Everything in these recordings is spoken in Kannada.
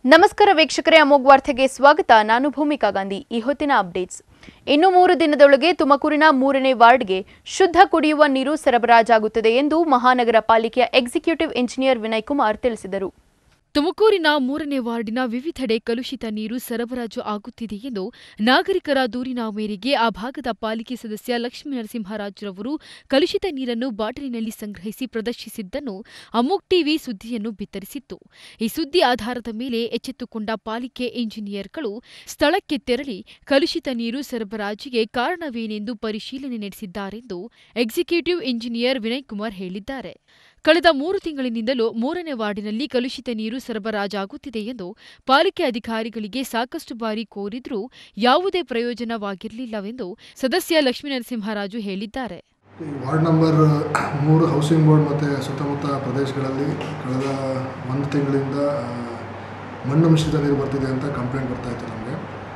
ನಮಸ್ಕಾರ ವೀಕ್ಷಕರೇ ಅಮೋಘ್ ವಾರ್ತೆಗೆ ಸ್ವಾಗತ ನಾನು ಭೂಮಿಕಾ ಗಾಂಧಿ ಈ ಹೊತ್ತಿನ ಅಪ್ಡೇಟ್ಸ್ ಇನ್ನು ಮೂರು ದಿನದೊಳಗೆ ತುಮಕೂರಿನ ಮೂರನೇ ವಾರ್ಡ್ಗೆ ಶುದ್ಧ ಕುಡಿಯುವ ನೀರು ಸರಬರಾಜಾಗುತ್ತದೆ ಎಂದು ಮಹಾನಗರ ಪಾಲಿಕೆಯ ಎಕ್ಸಿಕ್ಯೂಟಿವ್ ಇಂಜಿನಿಯರ್ ವಿನಯ್ ಕುಮಾರ್ ತಿಳಿಸಿದರು ತುಮಕೂರಿನ ಮೂರನೇ ವಾರ್ಡಿನ ವಿವಿಧೆಡೆ ಕಲುಷಿತ ನೀರು ಸರಬರಾಜು ಆಗುತ್ತಿದೆ ಎಂದು ನಾಗರಿಕರ ದೂರಿನ ಮೇರೆಗೆ ಆ ಭಾಗದ ಪಾಲಿಕೆ ಸದಸ್ಯ ಲಕ್ಷ್ಮೀ ನರಸಿಂಹರಾಜುರವರು ಕಲುಷಿತ ನೀರನ್ನು ಬಾಟಲಿನಲ್ಲಿ ಸಂಗ್ರಹಿಸಿ ಪ್ರದರ್ಶಿಸಿದ್ದನ್ನು ಅಮೋಕ್ ಟಿವಿ ಸುದ್ದಿಯನ್ನು ಬಿತ್ತರಿಸಿತ್ತು ಈ ಸುದ್ದಿ ಆಧಾರದ ಮೇಲೆ ಎಚ್ಚೆತ್ತುಕೊಂಡ ಪಾಲಿಕೆ ಇಂಜಿನಿಯರ್ಗಳು ಸ್ಥಳಕ್ಕೆ ತೆರಳಿ ಕಲುಷಿತ ನೀರು ಸರಬರಾಜಿಗೆ ಕಾರಣವೇನೆಂದು ಪರಿಶೀಲನೆ ನಡೆಸಿದ್ದಾರೆಂದು ಎಕ್ಸಿಕ್ಯೂಟಿವ್ ಇಂಜಿನಿಯರ್ ವಿನಯ್ ಕುಮಾರ್ ಹೇಳಿದ್ದಾರೆ ಕಳೆದ ಮೂರು ತಿಂಗಳಿನಿಂದಲೂ ಮೂರನೇ ವಾರ್ಡಿನಲ್ಲಿ ಕಲುಷಿತ ನೀರು ಸರಬರಾಜಾಗುತ್ತಿದೆ ಎಂದು ಪಾಲಿಕೆ ಅಧಿಕಾರಿಗಳಿಗೆ ಸಾಕಷ್ಟು ಬಾರಿ ಕೋರಿದ್ರೂ ಯಾವುದೇ ಪ್ರಯೋಜನವಾಗಿರಲಿಲ್ಲವೆಂದು ಸದಸ್ಯ ಲಕ್ಷ್ಮೀನರಸಿಂಹರಾಜು ಹೇಳಿದ್ದಾರೆ ಈ ವಾರ್ಡ್ ನಂಬರ್ ಮೂರು ಹೌಸಿಂಗ್ ಬೋರ್ಡ್ ಮತ್ತು ಸುತ್ತಮುತ್ತ ಪ್ರದೇಶಗಳಲ್ಲಿ ಕಳೆದ ಒಂದು ತಿಂಗಳಿಂದ ಆ, ಮಣ್ಣು ಮಿಶ್ರಿತ ನೀರು ಬರ್ತಿದೆ ಅಂತ ಕಂಪ್ಲೇಂಟ್ ಬರ್ತಾ ಇತ್ತು ನಮಗೆ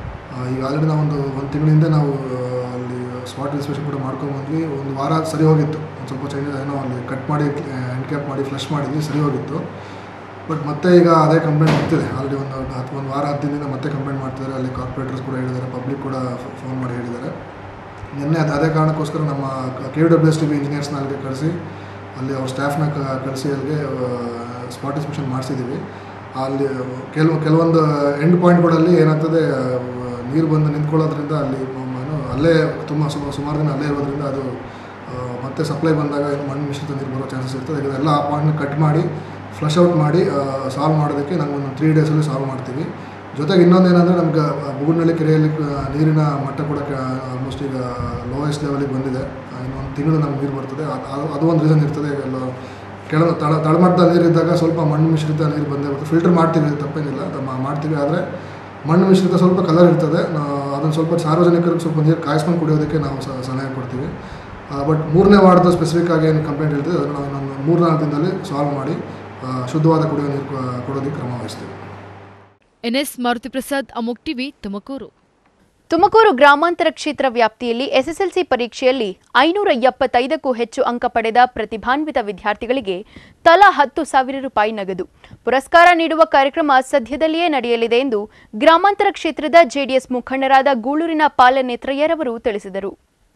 ಈಗ ಆಲ್ರೆಡಿ ನಾವೊಂದು ಒಂದು ತಿಂಗಳಿಂದ ನಾವು ಆ, ಅಲ್ಲಿ ಸ್ಪಾಟ್ ಇನ್ಸ್ಪೆಕ್ಷನ್ ಕೂಡ ಮಾಡ್ಕೊಂಡ್ಬಂದ್ವಿ ಒಂದು ವಾರ ಸರಿ ಹೋಗಿತ್ತು ಒಂದು ಸ್ವಲ್ಪ ಚೇಂಜ್ ಏನೋ ಅಲ್ಲಿ ಕಟ್ ಮಾಡಿ ಹ್ಯಾಂಡ್ ಕ್ಯಾಪ್ ಮಾಡಿ ಫ್ಲಶ್ ಮಾಡಿದ್ವಿ ಸರಿ ಹೋಗಿತ್ತು ಬಟ್ ಮತ್ತೆ ಈಗ ಅದೇ ಕಂಪ್ಲೇಂಟ್ ಬರ್ತಿದೆ ಆಲ್ರೆಡಿ ಒಂದು ಹತ್ತು ಒಂದು ವಾರ ಹತ್ತು ದಿನದಿಂದ ಮತ್ತೆ ಕಂಪ್ಲೇಂಟ್ ಮಾಡ್ತಿದ್ದಾರೆ ಅಲ್ಲಿ ಕಾರ್ಪೊರೇಟರ್ಸ್ ಕೂಡ ಹೇಳಿದ್ದಾರೆ ಪಬ್ಲಿಕ್ ಕೂಡ ಫೋನ್ ಮಾಡಿ ಹೇಳಿದ್ದಾರೆ ನಿನ್ನೆ ಅದು ಅದೇ ಕಾರಣಕ್ಕೋಸ್ಕರ ನಮ್ಮ K U W S T B ಇಂಜಿನಿಯರ್ಸ್ನ ಅಲ್ಲಿಗೆ ಕಳಿಸಿ ಅಲ್ಲಿ ಅವ್ರ ಸ್ಟಾಫ್ನ ಕ ಕಳಿಸಿ ಅಲ್ಲಿಗೆ ಸ್ಪಾಟ್ ಇನ್ಸ್ಪೆಕ್ಷನ್ ಮಾಡಿಸಿದ್ದೀವಿ ಅಲ್ಲಿ ಕೆಲವು ಕೆಲವೊಂದು ಎಂಡ್ ಪಾಯಿಂಟ್ಗಳಲ್ಲಿ ಏನಾಗ್ತದೆ ಆ, ನೀರು ಬಂದು ನಿಂತ್ಕೊಳ್ಳೋದ್ರಿಂದ ಅಲ್ಲಿ ಮ- ಏನು ಅಲ್ಲೇ ತುಂಬ ಸುಮ ಸುಮಾರು ದಿನ ಅಲ್ಲೇ ಇರೋದ್ರಿಂದ ಅದು ಆ, ಮತ್ತೆ ಸಪ್ಲೈ ಬಂದಾಗ ಏನು ಮಣ್ಣು ಮಿಶ್ರಿತ ನೀರು ಬರೋ ಚಾನ್ಸಸ್ ಇರ್ತದೆ ಇದೆಲ್ಲ ಆ ಪಾಯಿಂಟ್ನ ಕಟ್ ಮಾಡಿ ಫ್ಲಶ್ ಔಟ್ ಮಾಡಿ ಸಾಲ್ವ್ ಮಾಡೋದಕ್ಕೆ ನಾವು ಒಂದು ತ್ರೀ ಡೇಸಲ್ಲಿ ಸಾಲ್ವ್ ಮಾಡ್ತೀವಿ ಜೊತೆಗೆ ಇನ್ನೊಂದು ಏನಂದರೆ ನಮ್ಗೆ ಬುಗುಡ್ನಳ್ಳಿ ಕೆರೆಯಲ್ಲಿ ಆ, ನೀರಿನ ಮಟ್ಟ ಕೂಡ ಆಲ್ಮೋಸ್ಟ್ ಈಗ ಲೋಯೆಸ್ಟ್ ಲೆವೆಲಿಗೆ ಬಂದಿದೆ ಆ, ಇನ್ನೊಂದು ತಿಂಗಳು ನಮ್ಗೆ ನೀರು ಬರ್ತದೆ ಅದು- ಅದು ಅದು ಒಂದು ರೀಸನ್ ಇರ್ತದೆ ಎಲ್ಲ ಕೆಳ ತಳ ತಳಮಟ್ಟದ ನೀರು ಇದ್ದಾಗ ಸ್ವಲ್ಪ ಮಣ್ಣು ಮಿಶ್ರಿತ ನೀರು ಬಂದೇ ಬರುತ್ತೆ ಫಿಲ್ಟರ್ ಮಾಡ್ತೀವಿ ತಪ್ಪೇನಿಲ್ಲ ಅದು ಮಾ- ಮಾಡ್ತೀವಿ ಆದರೆ ಮಣ್ಣು ಮಿಶ್ರಿತ ಸ್ವಲ್ಪ ಕಲರ್ ಇರ್ತದೆ ನಾವು ಅದನ್ನು ಸ್ವಲ್ಪ ಸಾರ್ವಜನಿಕರಿಗೆ ಸ್ವಲ್ಪ ನೀರು ಕಾಯಿಸ್ಕೊಂಡು ಕುಡಿಯೋದಕ್ಕೆ ನಾವು ಸ- ಸಲಹೆ ಕೊಡ್ತೀವಿ ಬಟ್ ಮೂರನೇ ವಾರ್ಡ್ದು ಸ್ಪೆಸಿಫಿಕ್ ಆಗಿ ಏನು ಕಂಪ್ಲೇಂಟ್ ಹೇಳ್ತೀವಿ ಅದನ್ನು ನಾವು ಇನ್ನೊಂದು ಮೂರು ನಾಲ್ಕು ದಿನದಲ್ಲಿ ಸಾಲ್ವ್ ಮಾಡಿ ಆ, ಶುದ್ಧವಾದ ಕುಡಿಯೋ ನೀರು ಕೊ- ಕೊಡೋದಕ್ಕೆ ಕ್ರಮ ವಹಿಸ್ತೀವಿ ಎನ್ಎಸ್ ಮಾರುತಿಪ್ರಸಾದ್ ಅಮೋಕ್ ಟಿವಿ ತುಮಕೂರು ತುಮಕೂರು ಗ್ರಾಮಾಂತರ ಕ್ಷೇತ್ರ ವ್ಯಾಪ್ತಿಯಲ್ಲಿ ಎಸ್ಎಸ್ಎಲ್ಸಿ ಪರೀಕ್ಷೆಯಲ್ಲಿ ಐನೂರ ಎಪ್ಪತ್ತೈದಕ್ಕೂ ಹೆಚ್ಚು ಅಂಕ ಪಡೆದ ಪ್ರತಿಭಾನ್ವಿತ ವಿದ್ಯಾರ್ಥಿಗಳಿಗೆ ತಲಾ ಹತ್ತು ಸಾವಿರ ರೂಪಾಯಿ ನಗದು ಪುರಸ್ಕಾರ ನೀಡುವ ಕಾರ್ಯಕ್ರಮ ಸದ್ಯದಲ್ಲಿಯೇ ನಡೆಯಲಿದೆ ಎಂದು ಗ್ರಾಮಾಂತರ ಕ್ಷೇತ್ರದ ಜೆಡಿಎಸ್ ಮುಖಂಡರಾದ ಗೂಳೂರಿನ ಪಾಲನೇತ್ರಯ್ಯರವರು ತಿಳಿಸಿದರು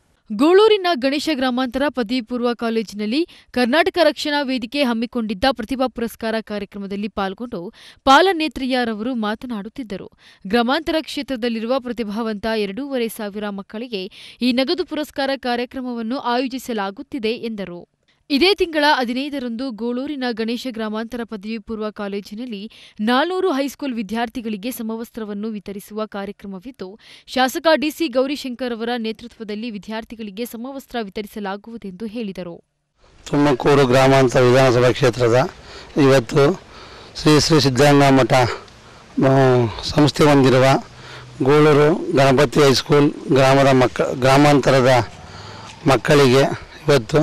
ಗೂಳೂರಿನ ಗಣೇಶ ಗ್ರಾಮಾಂತರ ಪದವಿ ಪೂರ್ವ ಕಾಲೇಜಿನಲ್ಲಿ ಕರ್ನಾಟಕ ರಕ್ಷಣಾ ವೇದಿಕೆ ಹಮ್ಮಿಕೊಂಡಿದ್ದ ಪ್ರತಿಭಾ ಪುರಸ್ಕಾರ ಕಾರ್ಯಕ್ರಮದಲ್ಲಿ ಪಾಲ್ಗೊಂಡು ಪಾಲನೇತ್ರಿಯರವರು ಮಾತನಾಡುತ್ತಿದ್ದರು ಗ್ರಾಮಾಂತರ ಕ್ಷೇತ್ರದಲ್ಲಿರುವ ಪ್ರತಿಭಾವಂತ ಎರಡೂವರೆ ಸಾವಿರ ಮಕ್ಕಳಿಗೆ ಈ ನಗದು ಪುರಸ್ಕಾರ ಕಾರ್ಯಕ್ರಮವನ್ನು ಆಯೋಜಿಸಲಾಗುತ್ತಿದೆ ಎಂದರು ಇದೇ ತಿಂಗಳ ಹದಿನೈದರಂದು ಗೋಳೂರಿನ ಗಣೇಶ ಗ್ರಾಮಾಂತರ ಪದವಿ ಪೂರ್ವ ಕಾಲೇಜಿನಲ್ಲಿ ನಾಲ್ನೂರು ಹೈಸ್ಕೂಲ್ ವಿದ್ಯಾರ್ಥಿಗಳಿಗೆ ಸಮವಸ್ತ್ರವನ್ನು ವಿತರಿಸುವ ಕಾರ್ಯಕ್ರಮವಿದ್ದು ಶಾಸಕ ಡಿಸಿ ಗೌರಿಶಂಕರ್ ಅವರ ನೇತೃತ್ವದಲ್ಲಿ ವಿದ್ಯಾರ್ಥಿಗಳಿಗೆ ಸಮವಸ್ತ್ರ ವಿತರಿಸಲಾಗುವುದೆಂದು ಹೇಳಿದರು ತುಮಕೂರು ಗ್ರಾಮಾಂತರ ವಿಧಾನಸಭಾ ಕ್ಷೇತ್ರದ ಇವತ್ತು ಶ್ರೀ ಶ್ರೀ ಸಿದ್ಧಗಂಗಾ ಮಠ ಆ, ಸಂಸ್ಥೆ ಹೊಂದಿರುವ ಗೂಳೂರು ಗಣಪತಿ ಹೈಸ್ಕೂಲ್ ಗ್ರಾಮದ ಮಕ್ಕ ಗ್ರಾಮಾಂತರದ ಮಕ್ಕಳಿಗೆ ಇವತ್ತು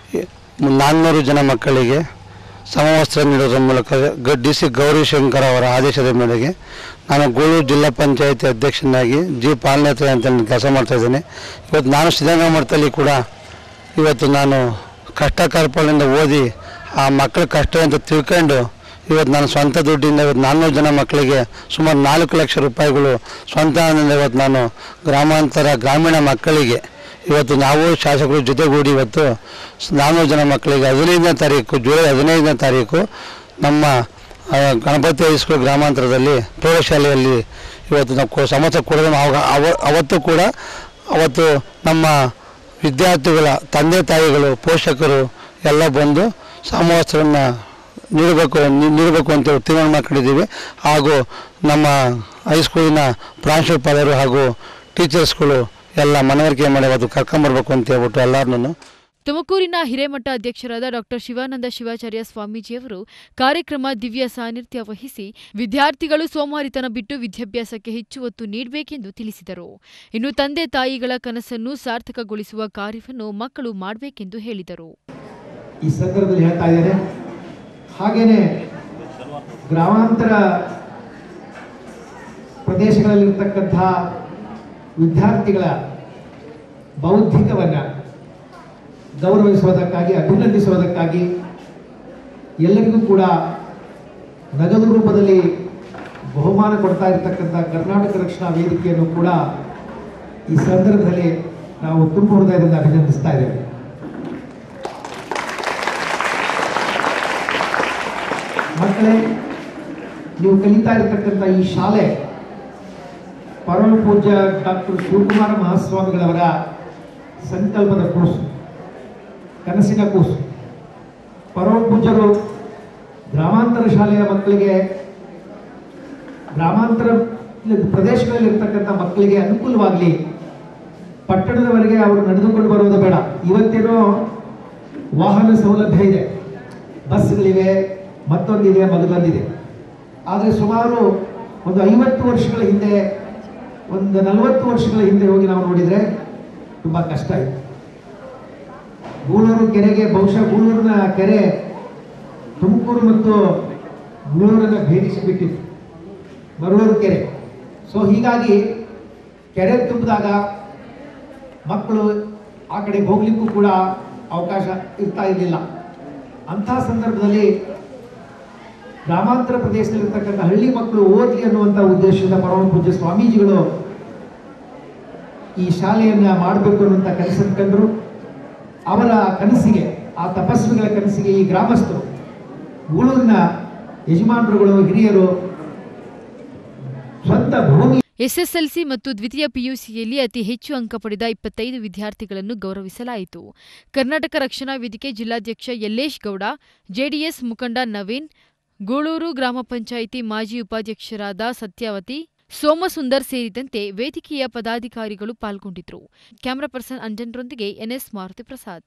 ನಾನ್ನೂರು ಜನ ಮಕ್ಕಳಿಗೆ ಸಮವಸ್ತ್ರ ನೀಡುವುದರ ಮೂಲಕ ಗ ಡಿ ಸಿ ಗೌರಿಶಂಕರ್ ಅವರ ಆದೇಶದ ಮೇರೆಗೆ ನಾನು ಗೂಳೂರು ಜಿಲ್ಲಾ ಪಂಚಾಯತಿ ಅಧ್ಯಕ್ಷನಾಗಿ ಜಿ ಪಾಲನೇತ್ರ ಅಂತ ಕೆಲಸ ಮಾಡ್ತಾ ಇದ್ದೇನೆ ಇವತ್ತು ನಾನು ಸಿದ್ಧಗಂಗಾ ಮಠದಲ್ಲಿ ಕೂಡ ಇವತ್ತು ನಾನು ಕಷ್ಟ ಕಾರ್ಪಣ್ಯದಿಂದ ಓದಿ ಆ ಮಕ್ಕಳ ಕಷ್ಟ ಅಂತ ತಿಳ್ಕೊಂಡು ಇವತ್ತು ನಾನು ಸ್ವಂತ ದುಡ್ಡಿಂದ ಇವತ್ತು ನಾನ್ನೂರು ಜನ ಮಕ್ಕಳಿಗೆ ಸುಮಾರು ನಾಲ್ಕು ಲಕ್ಷ ರೂಪಾಯಿಗಳು ಸ್ವಂತ ಹಣದಿಂದ ಇವತ್ತು ನಾನು ಗ್ರಾಮಾಂತರ ಗ್ರಾಮೀಣ ಮಕ್ಕಳಿಗೆ ಇವತ್ತು ನಾವು ಶಾಸಕರು ಜೊತೆಗೂಡಿ ಇವತ್ತು ನಾನ್ನೂರು ಜನ ಮಕ್ಕಳಿಗೆ ಹದಿನೈದನೇ ತಾರೀಕು ಜುಲೈ ಹದಿನೈದನೇ ತಾರೀಕು ನಮ್ಮ ಆ, ಗಣಪತಿ ಹೈಸ್ಕೂಲ್ ಗ್ರಾಮಾಂತರದಲ್ಲಿ ಪ್ರೌಢಶಾಲೆಯಲ್ಲಿ ಇವತ್ತು ನಾವು ಕೊ- ಸಮಸ್ಯೆ ಕೊಡೋದು ಅವಾಗ ಅವ- ಅವತ್ತು ಕೂಡ ಅವತ್ತು ನಮ್ಮ ವಿದ್ಯಾರ್ಥಿಗಳ ತಂದೆ ತಾಯಿಗಳು ಪೋಷಕರು ಎಲ್ಲ ಬಂದು ಸಮವಸ್ತ್ರವನ್ನು ನೀಡಬೇಕು ನೀ- ನೀಡಬೇಕು ಅಂತ ತೀರ್ಮಾನ ಮಾಡ್ಕೊಂಡಿದ್ದೀವಿ ಹಾಗೂ ನಮ್ಮ ಹೈಸ್ಕೂಲಿನ ಪ್ರಾಂಶುಪಾಲರು ಹಾಗೂ ಟೀಚರ್ಸ್ಗಳು ಎಲ್ಲ ಮನವರಿಕೆ ಮಾಡಿ ಅವತ್ತು ಕರ್ಕೊಂಬರ್ಬೇಕು ಅಂತ ಹೇಳ್ಬಿಟ್ಟು ಎಲ್ಲರನ್ನೂ ತುಮಕೂರಿನ ಹಿರೇಮಠ ಅಧ್ಯಕ್ಷರಾದ ಡಾಕ್ಟರ್ ಶಿವಾನಂದ ಶಿವಾಚಾರ್ಯ ಸ್ವಾಮೀಜಿಯವರು ಕಾರ್ಯಕ್ರಮ ದಿವ್ಯ ಸಾನ್ನಿಧ್ಯ ವಹಿಸಿ ವಿದ್ಯಾರ್ಥಿಗಳು ಸೋಮಾರಿತನ ಬಿಟ್ಟು ವಿದ್ಯಾಭ್ಯಾಸಕ್ಕೆ ಹೆಚ್ಚು ಒತ್ತು ನೀಡಬೇಕೆಂದು ತಿಳಿಸಿದರು ಇನ್ನು ತಂದೆ ತಾಯಿಗಳ ಕನಸನ್ನು ಸಾರ್ಥಕಗೊಳಿಸುವ ಕಾರ್ಯವನ್ನು ಮಕ್ಕಳು ಮಾಡಬೇಕೆಂದು ಹೇಳಿದರು ಈ ಸಂದರ್ಭದಲ್ಲಿ ಹೇಳ್ತಾ ಇದ್ದಾರೆ ಹಾಗೇನೆ ಗ್ರಾಮಾಂತರ ಪ್ರದೇಶಗಳಲ್ಲಿರ್ತಕ್ಕಂಥ ವಿದ್ಯಾರ್ಥಿಗಳ ಬೌದ್ಧಿಕವನ್ನು ಗೌರವಿಸುವುದಕ್ಕಾಗಿ ಅಭಿನಂದಿಸುವುದಕ್ಕಾಗಿ ಎಲ್ಲರಿಗೂ ಕೂಡ ನಗದು ರೂಪದಲ್ಲಿ ಬಹುಮಾನ ಕೊಡ್ತಾ ಇರತಕ್ಕಂಥ ಕರ್ನಾಟಕ ರಕ್ಷಣಾ ವೇದಿಕೆಯನ್ನು ಕೂಡ ಈ ಸಂದರ್ಭದಲ್ಲಿ ನಾವು ತುಂಬ ಹೃದಯದಿಂದ ಅಭಿನಂದಿಸ್ತಾ ಇದ್ದೇವೆ ಮಕ್ಕಳೇ ನೀವು ಕಲಿತಾ ಇರತಕ್ಕಂಥ ಈ ಶಾಲೆ ಪರಮ ಪೂಜ್ಯ ಡಾಕ್ಟರ್ ಶಿವಕುಮಾರ ಮಹಾಸ್ವಾಮಿಗಳವರ ಸಂಕಲ್ಪದ ಕೂಸು ಕನಸಿನ ಕೂಸು ಪರಮ ಪೂಜ್ಯರು ಗ್ರಾಮಾಂತರ ಶಾಲೆಯ ಮಕ್ಕಳಿಗೆ ಗ್ರಾಮಾಂತರ ಪ್ರದೇಶಗಳಲ್ಲಿರ್ತಕ್ಕಂಥ ಮಕ್ಕಳಿಗೆ ಅನುಕೂಲವಾಗಲಿ ಪಟ್ಟಣದವರೆಗೆ ಅವರು ನಡೆದುಕೊಂಡು ಬರೋದು ಬೇಡ ಇವತ್ತೇನೋ ವಾಹನ ಸೌಲಭ್ಯ ಇದೆ ಬಸ್ಗಳಿವೆ ಮತ್ತೊಂದಿದೆ ಮಗದೊಂದಿದೆ ಆದರೆ ಸುಮಾರು ಒಂದು ಐವತ್ತು ವರ್ಷಗಳ ಹಿಂದೆ ಒಂದು ನಲವತ್ತು ವರ್ಷಗಳ ಹಿಂದೆ ಹೋಗಿ ನಾವು ನೋಡಿದರೆ ತುಂಬ ಕಷ್ಟ ಇತ್ತು ಗೂಳೂರು ಕೆರೆಗೆ ಬಹುಶಃ ಗೂಳೂರಿನ ಕೆರೆ ತುಮಕೂರು ಮತ್ತು ಗೂಳೂರನ್ನು ಭೇದಿಸಿಬಿಟ್ಟಿತ್ತು ಮರಳೂರು ಕೆರೆ ಸೊ ಹೀಗಾಗಿ ಕೆರೆ ತುಂಬಿದಾಗ ಮಕ್ಕಳು ಆ ಕಡೆ ಹೋಗ್ಲಿಕ್ಕೂ ಕೂಡ ಅವಕಾಶ ಇರ್ತಾ ಇರಲಿಲ್ಲ ಅಂಥ ಸಂದರ್ಭದಲ್ಲಿ ಗ್ರಾಮಾಂತರ ಪ್ರದೇಶದಲ್ಲಿರ್ತಕ್ಕಂಥ ಹಳ್ಳಿ ಮಕ್ಕಳು ಓದಲಿ ಅನ್ನುವಂಥ ಉದ್ದೇಶದಿಂದ ಪರಮ ಪೂಜ್ಯ ಸ್ವಾಮೀಜಿಗಳು ಈ ಶಾಲೆಯನ್ನು ಮಾಡಬೇಕು ಅನ್ನುವಂಥ ಕನಸನ್ನು ಕಂಡರು ಅವರ ಕನಸಿಗೆ ಆ ತಪಸ್ವಿಗಳ ಕನಸಿಗೆ ಈ ಗ್ರಾಮಸ್ಥರು ಗೂಳೂರಿನ ಯಜಮಾನರುಗಳು ಹಿರಿಯರು ಸ್ವಂತ ಭೂಮಿ ಎಸ್ಎಸ್ಎಲ್ಸಿ ಮತ್ತು ದ್ವಿತೀಯ ಪಿಯುಸಿಯಲ್ಲಿ ಅತಿ ಹೆಚ್ಚು ಅಂಕ ಪಡೆದ ಇಪ್ಪತ್ತೈದು ವಿದ್ಯಾರ್ಥಿಗಳನ್ನು ಗೌರವಿಸಲಾಯಿತು ಕರ್ನಾಟಕ ರಕ್ಷಣಾ ವೇದಿಕೆ ಜಿಲ್ಲಾಧ್ಯಕ್ಷ ಯಲ್ಲೇಶ್ ಗೌಡ ಜೆಡಿಎಸ್ ಮುಖಂಡ ನವೀನ್ ಗೂಳೂರು ಗ್ರಾಮ ಪಂಚಾಯಿತಿ ಮಾಜಿ ಉಪಾಧ್ಯಕ್ಷರಾದ ಸತ್ಯಾವತಿ ಸೋಮಸುಂದರ್ ಸೇರಿದಂತೆ ವೇದಿಕೆಯ ಪದಾಧಿಕಾರಿಗಳು ಪಾಲ್ಗೊಂಡಿದ್ದರು ಕ್ಯಾಮರಾ ಪರ್ಸನ್ ಅಂಜನ್ರೊಂದಿಗೆ ಎನ್ಎಸ್ ಮಾರುತಿ ಪ್ರಸಾದ್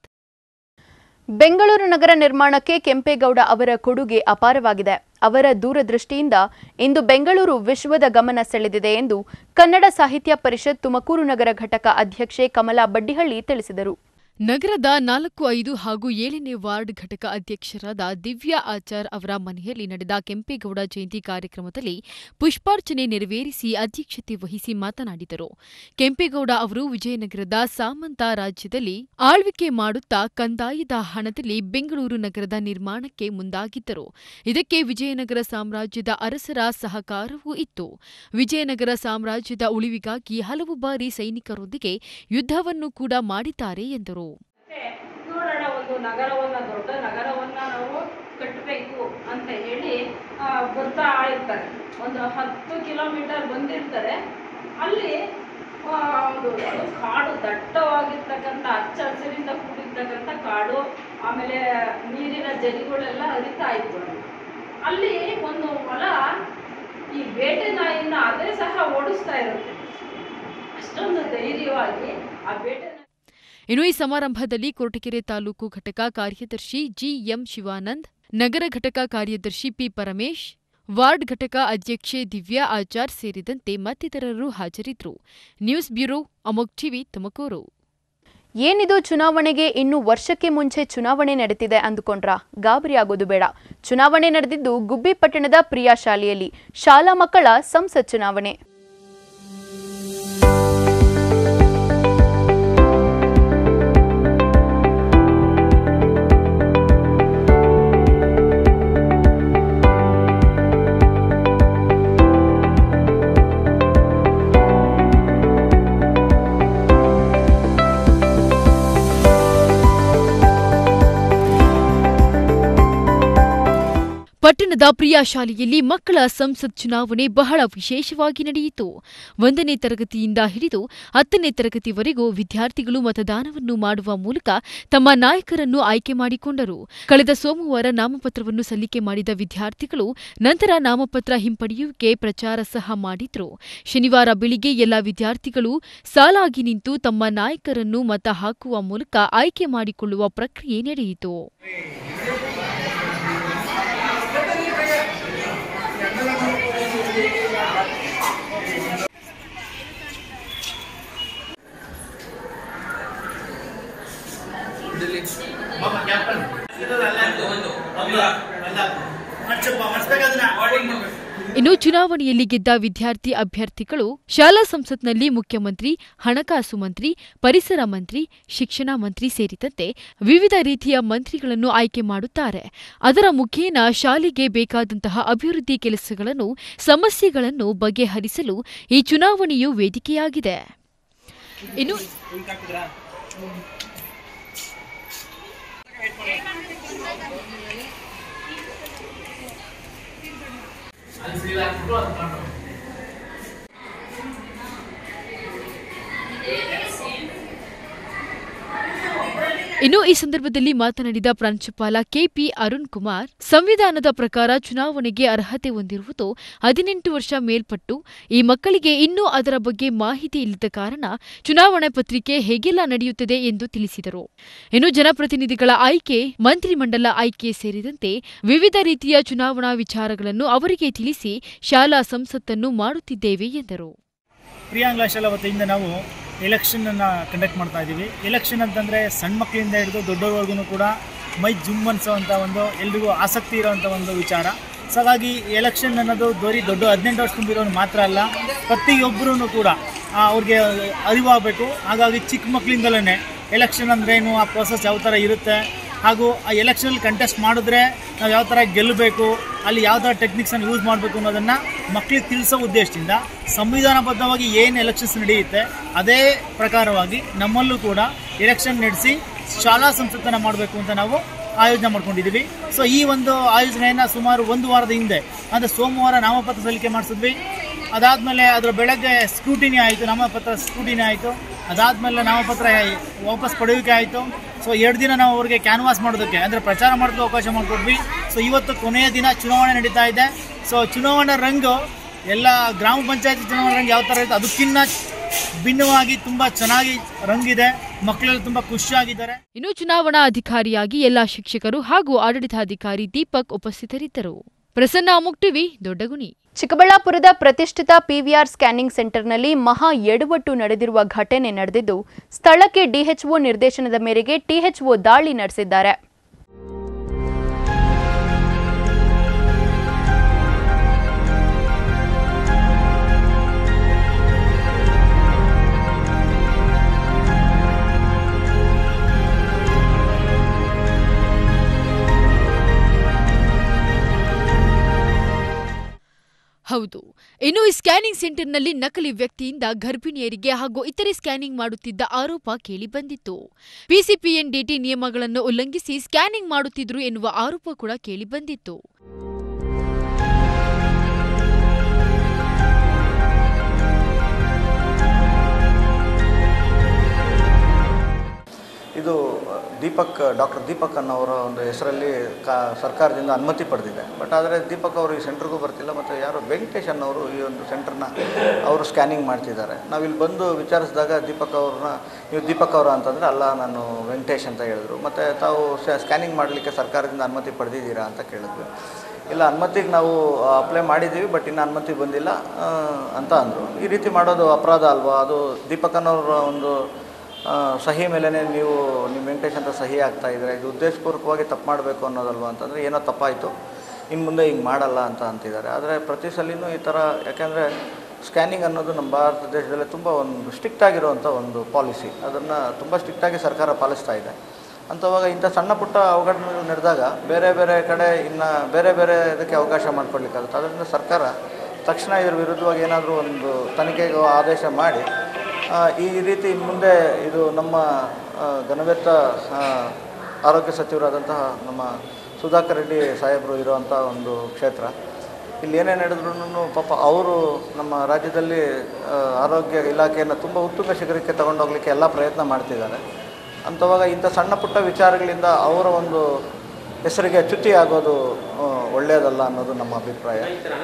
ಬೆಂಗಳೂರು ನಗರ ನಿರ್ಮಾಣಕ್ಕೆ ಕೆಂಪೇಗೌಡ ಅವರ ಕೊಡುಗೆ ಅಪಾರವಾಗಿದೆ ಅವರ ದೂರದೃಷ್ಟಿಯಿಂದ ಇಂದು ಬೆಂಗಳೂರು ವಿಶ್ವದ ಗಮನ ಸೆಳೆದಿದೆ ಎಂದು ಕನ್ನಡ ಸಾಹಿತ್ಯ ಪರಿಷತ್ ತುಮಕೂರು ನಗರ ಘಟಕ ಅಧ್ಯಕ್ಷೆ ಕಮಲಾ ಬಡ್ಡಿಹಳ್ಳಿ ತಿಳಿಸಿದರು ನಗರದ ನಾಲ್ಕು ಐದು ಹಾಗೂ ಏಳನೇ ವಾರ್ಡ್ ಘಟಕ ಅಧ್ಯಕ್ಷರಾದ ದಿವ್ಯಾ ಆಚಾರ್ ಅವರ ಮನೆಯಲ್ಲಿ ನಡೆದ ಕೆಂಪೇಗೌಡ ಜಯಂತಿ ಕಾರ್ಯಕ್ರಮದಲ್ಲಿ ಪುಷ್ಪಾರ್ಚನೆ ನೆರವೇರಿಸಿ ಅಧ್ಯಕ್ಷತೆ ವಹಿಸಿ ಮಾತನಾಡಿದರು ಕೆಂಪೇಗೌಡ ಅವರು ವಿಜಯನಗರದ ಸಾಮಂತ ರಾಜ್ಯದಲ್ಲಿ ಆಳ್ವಿಕೆ ಮಾಡುತ್ತಾ ಕಂದಾಯದ ಹಣದಲ್ಲಿ ಬೆಂಗಳೂರು ನಗರದ ನಿರ್ಮಾಣಕ್ಕೆ ಮುಂದಾಗಿದ್ದರು ಇದಕ್ಕೆ ವಿಜಯನಗರ ಸಾಮ್ರಾಜ್ಯದ ಅರಸರ ಸಹಕಾರವೂ ಇತ್ತು ವಿಜಯನಗರ ಸಾಮ್ರಾಜ್ಯದ ಉಳಿವಿಗಾಗಿ ಹಲವು ಬಾರಿ ಸೈನಿಕರೊಂದಿಗೆ ಯುದ್ಧವನ್ನು ಕೂಡ ಮಾಡಿದ್ದಾರೆ ಎಂದರು ಮತ್ತೆ ನೋಡೋಣ ಒಂದು ನಗರವನ್ನ ದೊಡ್ಡ ನಗರವನ್ನ ನಾವು ಕಟ್ಟಬೇಕು ಅಂತ ಹೇಳಿ ಆ, ಬರ್ತಾ ಇರ್ತಾರೆ ಒಂದು ಹತ್ತು ಕಿಲೋಮೀಟರ್ ಬಂದಿರ್ತಾರೆ ಅಲ್ಲಿ ಆ, ಒಂದು ಅದು ಕಾಡು ದಟ್ಟವಾಗಿರ್ತಕ್ಕಂಥ ಹಚ್ಚ ಹಸಿರಿಂದ ಕೂಡಿರ್ತಕ್ಕಂಥ ಕಾಡು ಆಮೇಲೆ ನೀರಿನ ಜರಿಗಳೆಲ್ಲ ಹರಿತಾ ಇತ್ತು ಅಲ್ಲಿ ಒಂದು ಮೊಲ ಈ ಬೇಟೆ ನಾಯಿನ ಅದೇ ಸಹ ಓಡಿಸ್ತಾ ಇರುತ್ತೆ ಅಷ್ಟೊಂದು ಧೈರ್ಯವಾಗಿ ಆ ಬೇಟೆ ನಾಯಿ ಇನ್ನು ಈ ಸಮಾರಂಭದಲ್ಲಿ ಕೊರಟಗೆರೆ ತಾಲೂಕು ಘಟಕ ಕಾರ್ಯದರ್ಶಿ ಜಿಎಂ ಶಿವಾನಂದ್ ನಗರ ಘಟಕ ಕಾರ್ಯದರ್ಶಿ ಪಿ ಪರಮೇಶ್ ವಾರ್ಡ್ ಘಟಕ ಅಧ್ಯಕ್ಷೆ ದಿವ್ಯಾ ಆಚಾರ್ ಸೇರಿದಂತೆ ಮತ್ತಿತರರು ಹಾಜರಿದ್ದರು ನ್ಯೂಸ್ ಬ್ಯೂರೋ ಅಮೋಕ್ ಟಿವಿ ತುಮಕೂರು ಏನಿದು ಚುನಾವಣೆಗೆ ಇನ್ನು ವರ್ಷಕ್ಕೆ ಮುಂಚೆ ಚುನಾವಣೆ ನಡೀತಿದೆ ಅಂದುಕೊಂಡ್ರಾ ಗಾಬರಿ ಆಗೋದು ಬೇಡ ಚುನಾವಣೆ ನಡೆದಿದ್ದು ಗುಬ್ಬಿ ಪಟ್ಟಣದ ಪ್ರಿಯಾ ಶಾಲೆಯಲ್ಲಿ ಶಾಲಾ ಮಕ್ಕಳ ಸಂಸತ್ ಚುನಾವಣೆ ಪಟ್ಟಣದ ಪ್ರಿಯಾ ಶಾಲೆಯಲ್ಲಿ ಮಕ್ಕಳ ಸಂಸತ್ ಚುನಾವಣೆ ಬಹಳ ವಿಶೇಷವಾಗಿ ನಡೆಯಿತು ಒಂದನೇ ತರಗತಿಯಿಂದ ಹಿಡಿದು ಹತ್ತನೇ ತರಗತಿವರೆಗೂ ವಿದ್ಯಾರ್ಥಿಗಳು ಮತದಾನವನ್ನು ಮಾಡುವ ಮೂಲಕ ತಮ್ಮ ನಾಯಕರನ್ನು ಆಯ್ಕೆ ಮಾಡಿಕೊಂಡರು ಕಳೆದ ಸೋಮವಾರ ನಾಮಪತ್ರವನ್ನು ಸಲ್ಲಿಕೆ ಮಾಡಿದ ವಿದ್ಯಾರ್ಥಿಗಳು ನಂತರ ನಾಮಪತ್ರ ಹಿಂಪಡೆಯುವಿಕೆ ಪ್ರಚಾರ ಸಹ ಮಾಡಿದ್ರು ಶನಿವಾರ ಬೆಳಿಗ್ಗೆ ಎಲ್ಲ ವಿದ್ಯಾರ್ಥಿಗಳು ಸಾಲಾಗಿ ನಿಂತು ತಮ್ಮ ನಾಯಕರನ್ನು ಮತ ಹಾಕುವ ಮೂಲಕ ಆಯ್ಕೆ ಮಾಡಿಕೊಳ್ಳುವ ಪ್ರಕ್ರಿಯೆ ನಡೆಯಿತು ಮರ್ಚಪ್ಪ ಮರ್ಸ್ಬೇಕಾದ್ರೆ ಇನ್ನು ಚುನಾವಣೆಯಲ್ಲಿ ಗೆದ್ದ ವಿದ್ಯಾರ್ಥಿ ಅಭ್ಯರ್ಥಿಗಳು ಶಾಲಾ ಸಂಸತ್ನಲ್ಲಿ ಮುಖ್ಯಮಂತ್ರಿ ಹಣಕಾಸು ಮಂತ್ರಿ ಪರಿಸರ ಮಂತ್ರಿ ಶಿಕ್ಷಣ ಮಂತ್ರಿ ಸೇರಿದಂತೆ ವಿವಿಧ ರೀತಿಯ ಮಂತ್ರಿಗಳನ್ನು ಆಯ್ಕೆ ಮಾಡುತ್ತಾರೆ ಅದರ ಮುಖೇನ ಶಾಲೆಗೆ ಬೇಕಾದಂತಹ ಅಭಿವೃದ್ಧಿ ಕೆಲಸಗಳನ್ನು ಸಮಸ್ಯೆಗಳನ್ನು ಬಗೆಹರಿಸಲು ಈ ಚುನಾವಣೆಯು ವೇದಿಕೆಯಾಗಿದೆ ಇನ್ನು ಇನ್ನು ಈ ಸಂದರ್ಭದಲ್ಲಿ ಮಾತನಾಡಿದ ಪ್ರಾಂಶುಪಾಲ ಕೆಪಿ ಅರುಣ್ ಕುಮಾರ್ ಸಂವಿಧಾನದ ಪ್ರಕಾರ ಚುನಾವಣೆಗೆ ಅರ್ಹತೆ ಹೊಂದಿರುವುದು ಹದಿನೆಂಟು ವರ್ಷ ಮೇಲ್ಪಟ್ಟು ಈ ಮಕ್ಕಳಿಗೆ ಇನ್ನೂ ಅದರ ಬಗ್ಗೆ ಮಾಹಿತಿ ಇಲ್ಲದ ಕಾರಣ ಚುನಾವಣಾ ಪತ್ರಿಕೆ ಹೇಗೆಲ್ಲ ನಡೆಯುತ್ತದೆ ಎಂದು ತಿಳಿಸಿದರು ಇನ್ನು ಜನಪ್ರತಿನಿಧಿಗಳ ಆಯ್ಕೆ ಮಂತ್ರಿಮಂಡಲ ಆಯ್ಕೆ ಸೇರಿದಂತೆ ವಿವಿಧ ರೀತಿಯ ಚುನಾವಣಾ ವಿಚಾರಗಳನ್ನು ಅವರಿಗೆ ತಿಳಿಸಿ ಶಾಲಾ ಸಂಸತ್ತನ್ನು ಮಾಡುತ್ತಿದ್ದೇವೆ ಎಂದರು ಪ್ರಿಯಾಂಗ್ಲ ಶಾಲಾ ವತಿಯಿಂದ ನಾವು ಎಲೆಕ್ಷನನ್ನು ಕಂಡಕ್ಟ್ ಮಾಡ್ತಾ ಇದ್ದೀವಿ ಎಲೆಕ್ಷನ್ ಅಂತಂದರೆ ಸಣ್ಣ ಮಕ್ಕಳಿಂದ ಹಿಡಿದು ದೊಡ್ಡವರೆಗೂ ಕೂಡ ಮೈ ಜುಮ್ ಅನ್ಸೋವಂಥ ಒಂದು ಎಲ್ರಿಗೂ ಆಸಕ್ತಿ ಇರೋವಂಥ ಒಂದು ವಿಚಾರ ಸೊ ಹಾಗಾಗಿ ಎಲೆಕ್ಷನ್ ಅನ್ನೋದು ಬರೀ ದೊಡ್ಡ ಹದಿನೆಂಟು ವರ್ಷ ತುಂಬಿರೋನು ಮಾತ್ರ ಅಲ್ಲ ಪ್ರತಿಯೊಬ್ಬರೂ ಕೂಡ ಆ, ಅವ್ರಿಗೆ ಅರಿವಾಗಬೇಕು ಹಾಗಾಗಿ ಚಿಕ್ಕ ಮಕ್ಕಳಿಂದಲೇ ಎಲೆಕ್ಷನ್ ಅಂದ್ರೇನು ಆ ಪ್ರೋಸೆಸ್ ಯಾವ ಥರ ಇರುತ್ತೆ ಹಾಗೂ ಆ ಎಲೆಕ್ಷನಲ್ಲಿ ಕಂಟೆಸ್ಟ್ ಮಾಡಿದ್ರೆ ನಾವು ಯಾವ ಥರ ಗೆಲ್ಲಬೇಕು ಅಲ್ಲಿ ಯಾವ ಥರ ಟೆಕ್ನಿಕ್ಸನ್ನು ಯೂಸ್ ಮಾಡಬೇಕು ಅನ್ನೋದನ್ನು ಮಕ್ಕಳಿಗೆ ತಿಳಿಸೋ ಉದ್ದೇಶದಿಂದ ಸಂವಿಧಾನಬದ್ಧವಾಗಿ ಏನು ಎಲೆಕ್ಷನ್ಸ್ ನಡೆಯುತ್ತೆ ಅದೇ ಪ್ರಕಾರವಾಗಿ ನಮ್ಮಲ್ಲೂ ಕೂಡ ಎಲೆಕ್ಷನ್ ನಡೆಸಿ ಶಾಲಾ ಸಂಸತ್ತನ್ನು ಮಾಡಬೇಕು ಅಂತ ನಾವು ಆಯೋಜನೆ ಮಾಡ್ಕೊಂಡಿದ್ದೀವಿ ಸೊ ಈ ಒಂದು ಆಯೋಜನೆಯನ್ನು ಸುಮಾರು ಒಂದು ವಾರದ ಹಿಂದೆ ಅಂದರೆ ಸೋಮವಾರ ನಾಮಪತ್ರ ಸಲ್ಲಿಕೆ ಮಾಡಿಸಿದ್ವಿ ಅದಾದಮೇಲೆ ಅದರ ಬೆಳಗ್ಗೆ ಸ್ಕ್ರೂಟಿನಿ ಆಯಿತು ನಾಮಪತ್ರ ಸ್ಕ್ರೂಟಿನಿ ಆಯಿತು ಅದಾದಮೇಲೆ ನಾಮಪತ್ರ ವಾಪಸ್ ಪಡೆಯೋಕೆ ಆಯಿತು ಸೊ ಎರಡು ದಿನ ನಾವು ಅವ್ರಿಗೆ ಕ್ಯಾನ್ವಾಸ್ ಮಾಡೋದಕ್ಕೆ ಅಂದರೆ ಪ್ರಚಾರ ಮಾಡೋದಕ್ಕೆ ಅವಕಾಶ ಮಾಡಿಕೊಟ್ವಿ ಸೊ ಇವತ್ತು ಕೊನೆಯ ದಿನ ಚುನಾವಣೆ ನಡೀತಾ ಇದೆ ಸೊ ಚುನಾವಣಾ ರಂಗು ಎಲ್ಲ ಗ್ರಾಮ ಪಂಚಾಯತಿ ಚುನಾವಣಾ ರಂಗು ಯಾವ ಥರ ಇರುತ್ತೆ ಅದಕ್ಕಿಂತ ಭಿನ್ನವಾಗಿ ತುಂಬ ಚೆನ್ನಾಗಿ ರಂಗಿದೆ ಮಕ್ಕಳೆಲ್ಲ ತುಂಬ ಖುಷಿಯಾಗಿದ್ದಾರೆ ಇನ್ನು ಚುನಾವಣಾ ಅಧಿಕಾರಿಯಾಗಿ ಎಲ್ಲಾ ಶಿಕ್ಷಕರು ಹಾಗೂ ಆಡಳಿತಾಧಿಕಾರಿ ದೀಪಕ್ ಉಪಸ್ಥಿತರಿದ್ದರು ಪ್ರಸನ್ನ ಅಮುಕ್ ಟಿವಿ ದೊಡ್ಡಗುಣಿ ಚಿಕ್ಕಬಳ್ಳಾಪುರದ ಪ್ರತಿಷ್ಠಿತ ಪಿವಿಆರ್ ಸ್ಕ್ಯಾನಿಂಗ್ ಸೆಂಟರ್ನಲ್ಲಿ ಮಹಾ ಎಡವಟ್ಟು ನಡೆದಿರುವ ಘಟನೆ ನಡೆದಿದ್ದು ಸ್ಥಳಕ್ಕೆ ಡಿಎಚ್ಒ ನಿರ್ದೇಶನದ ಮೇರೆಗೆ ಟಿಎಚ್ಒ ದಾಳಿ ನಡೆಸಿದ್ದಾರೆ ಹೌದು ಇನ್ನು ಈ ಸ್ಕ್ಯಾನಿಂಗ್ ಸೆಂಟರ್ನಲ್ಲಿ ನಕಲಿ ವ್ಯಕ್ತಿಯಿಂದ ಗರ್ಭಿಣಿಯರಿಗೆ ಹಾಗೂ ಇತರೆ ಸ್ಕ್ಯಾನಿಂಗ್ ಮಾಡುತ್ತಿದ್ದ ಆರೋಪ ಕೇಳಿಬಂದಿತ್ತು ಪಿಸಿಪಿಎನ್ಡಿಟಿ ನಿಯಮಗಳನ್ನು ಉಲ್ಲಂಘಿಸಿ ಸ್ಕ್ಯಾನಿಂಗ್ ಮಾಡುತ್ತಿದ್ರು ಎನ್ನುವ ಆರೋಪ ಕೂಡ ಕೇಳಿಬಂದಿತ್ತು ಇದು ದೀಪಕ್ ಡಾಕ್ಟರ್ ದೀಪಕ್ ಅನ್ನೋರ ಒಂದು ಹೆಸರಲ್ಲಿ ಕಾ ಸರ್ಕಾರದಿಂದ ಅನುಮತಿ ಪಡೆದಿದೆ ಬಟ್ ಆದರೆ ದೀಪಕ್ ಅವರು ಈ ಸೆಂಟ್ರಿಗೂ ಬರ್ತಿಲ್ಲ ಮತ್ತು ಯಾರು ವೆಂಕಟೇಶ್ ಅನ್ನೋರು ಈ ಒಂದು ಸೆಂಟ್ರನ್ನ ಅವರು ಸ್ಕ್ಯಾನಿಂಗ್ ಮಾಡ್ತಿದ್ದಾರೆ ನಾವು ಇಲ್ಲಿ ಬಂದು ವಿಚಾರಿಸಿದಾಗ ದೀಪಕ್ ಅವ್ರನ್ನ ನೀವು ದೀಪಕ್ ಅವರ ಅಂತಂದರೆ ಅಲ್ಲ ನಾನು ವೆಂಕಟೇಶ್ ಅಂತ ಹೇಳಿದ್ರು ಮತ್ತು ತಾವು ಸ್ಕ್ಯಾನಿಂಗ್ ಮಾಡಲಿಕ್ಕೆ ಸರ್ಕಾರದಿಂದ ಅನುಮತಿ ಪಡೆದಿದ್ದೀರಾ ಅಂತ ಕೇಳಿದ್ವಿ ಇಲ್ಲ ಅನುಮತಿಗೆ ನಾವು ಅಪ್ಲೈ ಮಾಡಿದ್ದೀವಿ ಬಟ್ ಇನ್ನು ಅನುಮತಿ ಬಂದಿಲ್ಲ ಆ, ಅಂತ ಅಂದರು ಈ ರೀತಿ ಮಾಡೋದು ಅಪರಾಧ ಅಲ್ವಾ ಅದು ದೀಪಕ್ ಅನ್ನೋರ ಒಂದು ಆ, ಸಹಿ ಮೇಲೇ ನೀವು ನಿಮ್ಮ ವೆಂಕಟೇಶ್ ಅಂತ ಸಹಿ ಆಗ್ತಾ ಇದ್ದಾರೆ ಇದು ಉದ್ದೇಶಪೂರ್ವಕವಾಗಿ ತಪ್ಪು ಮಾಡಬೇಕು ಅನ್ನೋದಲ್ವಾ ಅಂತಂದರೆ ಏನೋ ತಪ್ಪಾಯಿತು ಇನ್ನು ಮುಂದೆ ಹಿಂಗೆ ಮಾಡಲ್ಲ ಅಂತ ಅಂತಿದ್ದಾರೆ ಆದರೆ ಪ್ರತಿ ಸಲಿನೂ ಈ ಥರ ಯಾಕೆಂದರೆ ಸ್ಕ್ಯಾನಿಂಗ್ ಅನ್ನೋದು ನಮ್ಮ ಭಾರತ ದೇಶದಲ್ಲಿ ತುಂಬ ಒಂದು ಸ್ಟ್ರಿಕ್ಟ್ ಆಗಿರುವಂಥ ಒಂದು ಪಾಲಿಸಿ ಅದನ್ನು ತುಂಬ ಸ್ಟ್ರಿಕ್ಟಾಗಿ ಸರ್ಕಾರ ಪಾಲಿಸ್ತಾ ಇದೆ ಅಂಥವಾಗ ಇಂಥ ಸಣ್ಣ ಪುಟ್ಟ ಅವಘಡಗಳು ನಡೆದಾಗ ಬೇರೆ ಬೇರೆ ಕಡೆ ಇನ್ನು ಬೇರೆ ಬೇರೆ ಇದಕ್ಕೆ ಅವಕಾಶ ಮಾಡಿಕೊಡ್ಲಿಕ್ಕಾಗುತ್ತೆ ಅದರಿಂದ ಸರ್ಕಾರ ತಕ್ಷಣ ಇದ್ರ ವಿರುದ್ಧವಾಗಿ ಏನಾದರೂ ಒಂದು ತನಿಖೆಗೆ ಆದೇಶ ಮಾಡಿ ಆ, ಈ ರೀತಿ ಇನ್ನು ಮುಂದೆ ಇದು ನಮ್ಮ ಆ, ಘನವೆತ್ತ ಆ, ಆರೋಗ್ಯ ಸಚಿವರಾದಂತಹ ನಮ್ಮ ಸುಧಾಕರ್ ರೆಡ್ಡಿ ಸಾಹೇಬರು ಇರುವಂಥ ಒಂದು ಕ್ಷೇತ್ರ ಇಲ್ಲಿ ಏನೇ ನಡೆದ್ರೂ ಪಾಪ ಅವರು ನಮ್ಮ ರಾಜ್ಯದಲ್ಲಿ ಆ, ಆರೋಗ್ಯ ಇಲಾಖೆಯನ್ನು ತುಂಬ ಉತ್ತುಂಗ ಶಿಖರಕ್ಕೆ ತಗೊಂಡೋಗ್ಲಿಕ್ಕೆ ಎಲ್ಲ ಪ್ರಯತ್ನ ಮಾಡ್ತಿದ್ದಾರೆ ಅಂಥವಾಗ ಇಂಥ ಸಣ್ಣ ಪುಟ್ಟ ವಿಚಾರಗಳಿಂದ ಅವರ ಒಂದು ಹೆಸರಿಗೆ ಚ್ಯುತಿ ಆಗೋದು ಆ, ಒಳ್ಳೆಯದಲ್ಲ ಅನ್ನೋದು ನಮ್ಮ ಅಭಿಪ್ರಾಯ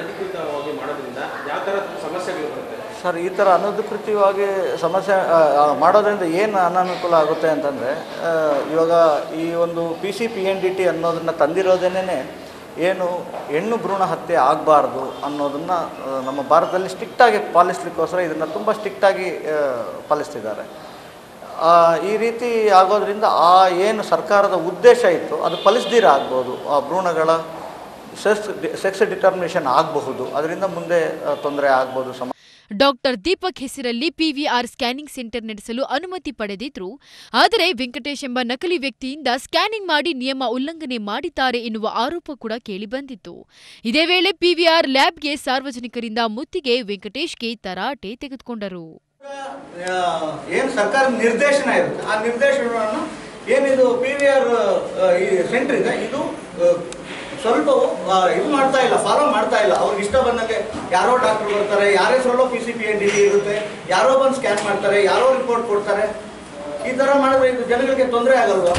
ಸರ್ ಈ ಥರ ಅನಧಿಕೃತವಾಗಿ ಸಮಸ್ಯೆ ಆ, ಆ, ಮಾಡೋದ್ರಿಂದ ಏನು ಅನಾನುಕೂಲ ಆಗುತ್ತೆ ಅಂತಂದರೆ ಇವಾಗ ಈ ಒಂದು P C P N D T ಅನ್ನೋದನ್ನು ತಂದಿರೋದೇನೇ ಏನು ಹೆಣ್ಣು ಭ್ರೂಣ ಹತ್ಯೆ ಆಗಬಾರ್ದು ಅನ್ನೋದನ್ನು ನಮ್ಮ ಭಾರತದಲ್ಲಿ ಸ್ಟ್ರಿಕ್ಟಾಗಿ ಪಾಲಿಸ್ಲಿಕ್ಕೋಸ್ಕರ ಇದನ್ನು ತುಂಬ ಸ್ಟ್ರಿಕ್ಟಾಗಿ ಆ, ಪಾಲಿಸ್ತಿದ್ದಾರೆ ಆ, ಈ ರೀತಿ ಆಗೋದ್ರಿಂದ ಆ ಏನು ಸರ್ಕಾರದ ಉದ್ದೇಶ ಇತ್ತು ಅದು ಫಲಿಸ್ದಿರ ಆಗ್ಬೋದು ಆ ಭ್ರೂಣಗಳ ಸೆಕ್ಸ್ ಸೆಕ್ಸ್ ಡಿಟರ್ಮಿನೇಷನ್ ಆಗಬಹುದು ಅದರಿಂದ ಮುಂದೆ ತೊಂದರೆ ಆಗ್ಬೋದು ಸಮ ಡಾಕ್ಟರ್ ದೀಪಕ್ ಹೆಸರಲ್ಲಿ ಪಿವಿಆರ್ ಸ್ಕ್ಯಾನಿಂಗ್ ಸೆಂಟರ್ ನಡೆಸಲು ಅನುಮತಿ ಪಡೆದಿದ್ರು ಆದರೆ ವೆಂಕಟೇಶ್ ಎಂಬ ನಕಲಿ ವ್ಯಕ್ತಿಯಿಂದ ಸ್ಕ್ಯಾನಿಂಗ್ ಮಾಡಿ ನಿಯಮ ಉಲ್ಲಂಘನೆ ಮಾಡಿದ್ದಾರೆ ಎನ್ನುವ ಆರೋಪ ಕೂಡ ಕೇಳಿಬಂದಿತ್ತು ಇದೇ ವೇಳೆ ಪಿವಿಆರ್ ಲ್ಯಾಬ್ಗೆ ಸಾರ್ವಜನಿಕರಿಂದ ಮುತ್ತಿಗೆ ವೆಂಕಟೇಶ್ಗೆ ತರಾಟೆ ತೆಗೆದುಕೊಂಡರು ಏನು ಸರ್ಕಾರದ ನಿರ್ದೇಶನ ಇರುತ್ತೆ ಆ ನಿರ್ದೇಶನವನ್ನು ಏನಿದು ಪಿ ವಿ ಆರ್ ಈ ಸೆಂಟರ್ ಇದೆ ಇದು ಆ, ಸ್ವಲ್ಪವು ಆ, ಇದು ಮಾಡ್ತಾ ಇಲ್ಲ ಫಾಲೋ ಮಾಡ್ತಾ ಇಲ್ಲ ಅವ್ರಿಗೆ ಇಷ್ಟ ಬಂದಂಗೆ ಯಾರೋ ಡಾಕ್ಟರ್ ಬರ್ತಾರೆ ಯಾರ ಹೆಸರಲ್ಲೋ P C P N D T ಇರುತ್ತೆ ಯಾರೋ ಬಂದು ಸ್ಕ್ಯಾನ್ ಮಾಡ್ತಾರೆ ಯಾರೋ ರಿಪೋರ್ಟ್ ಕೊಡ್ತಾರೆ ಈ ಥರ ಮಾಡಿದ್ರೆ ಇದು ಜನಗಳಿಗೆ ತೊಂದರೆ ಆಗಲ್ವಾ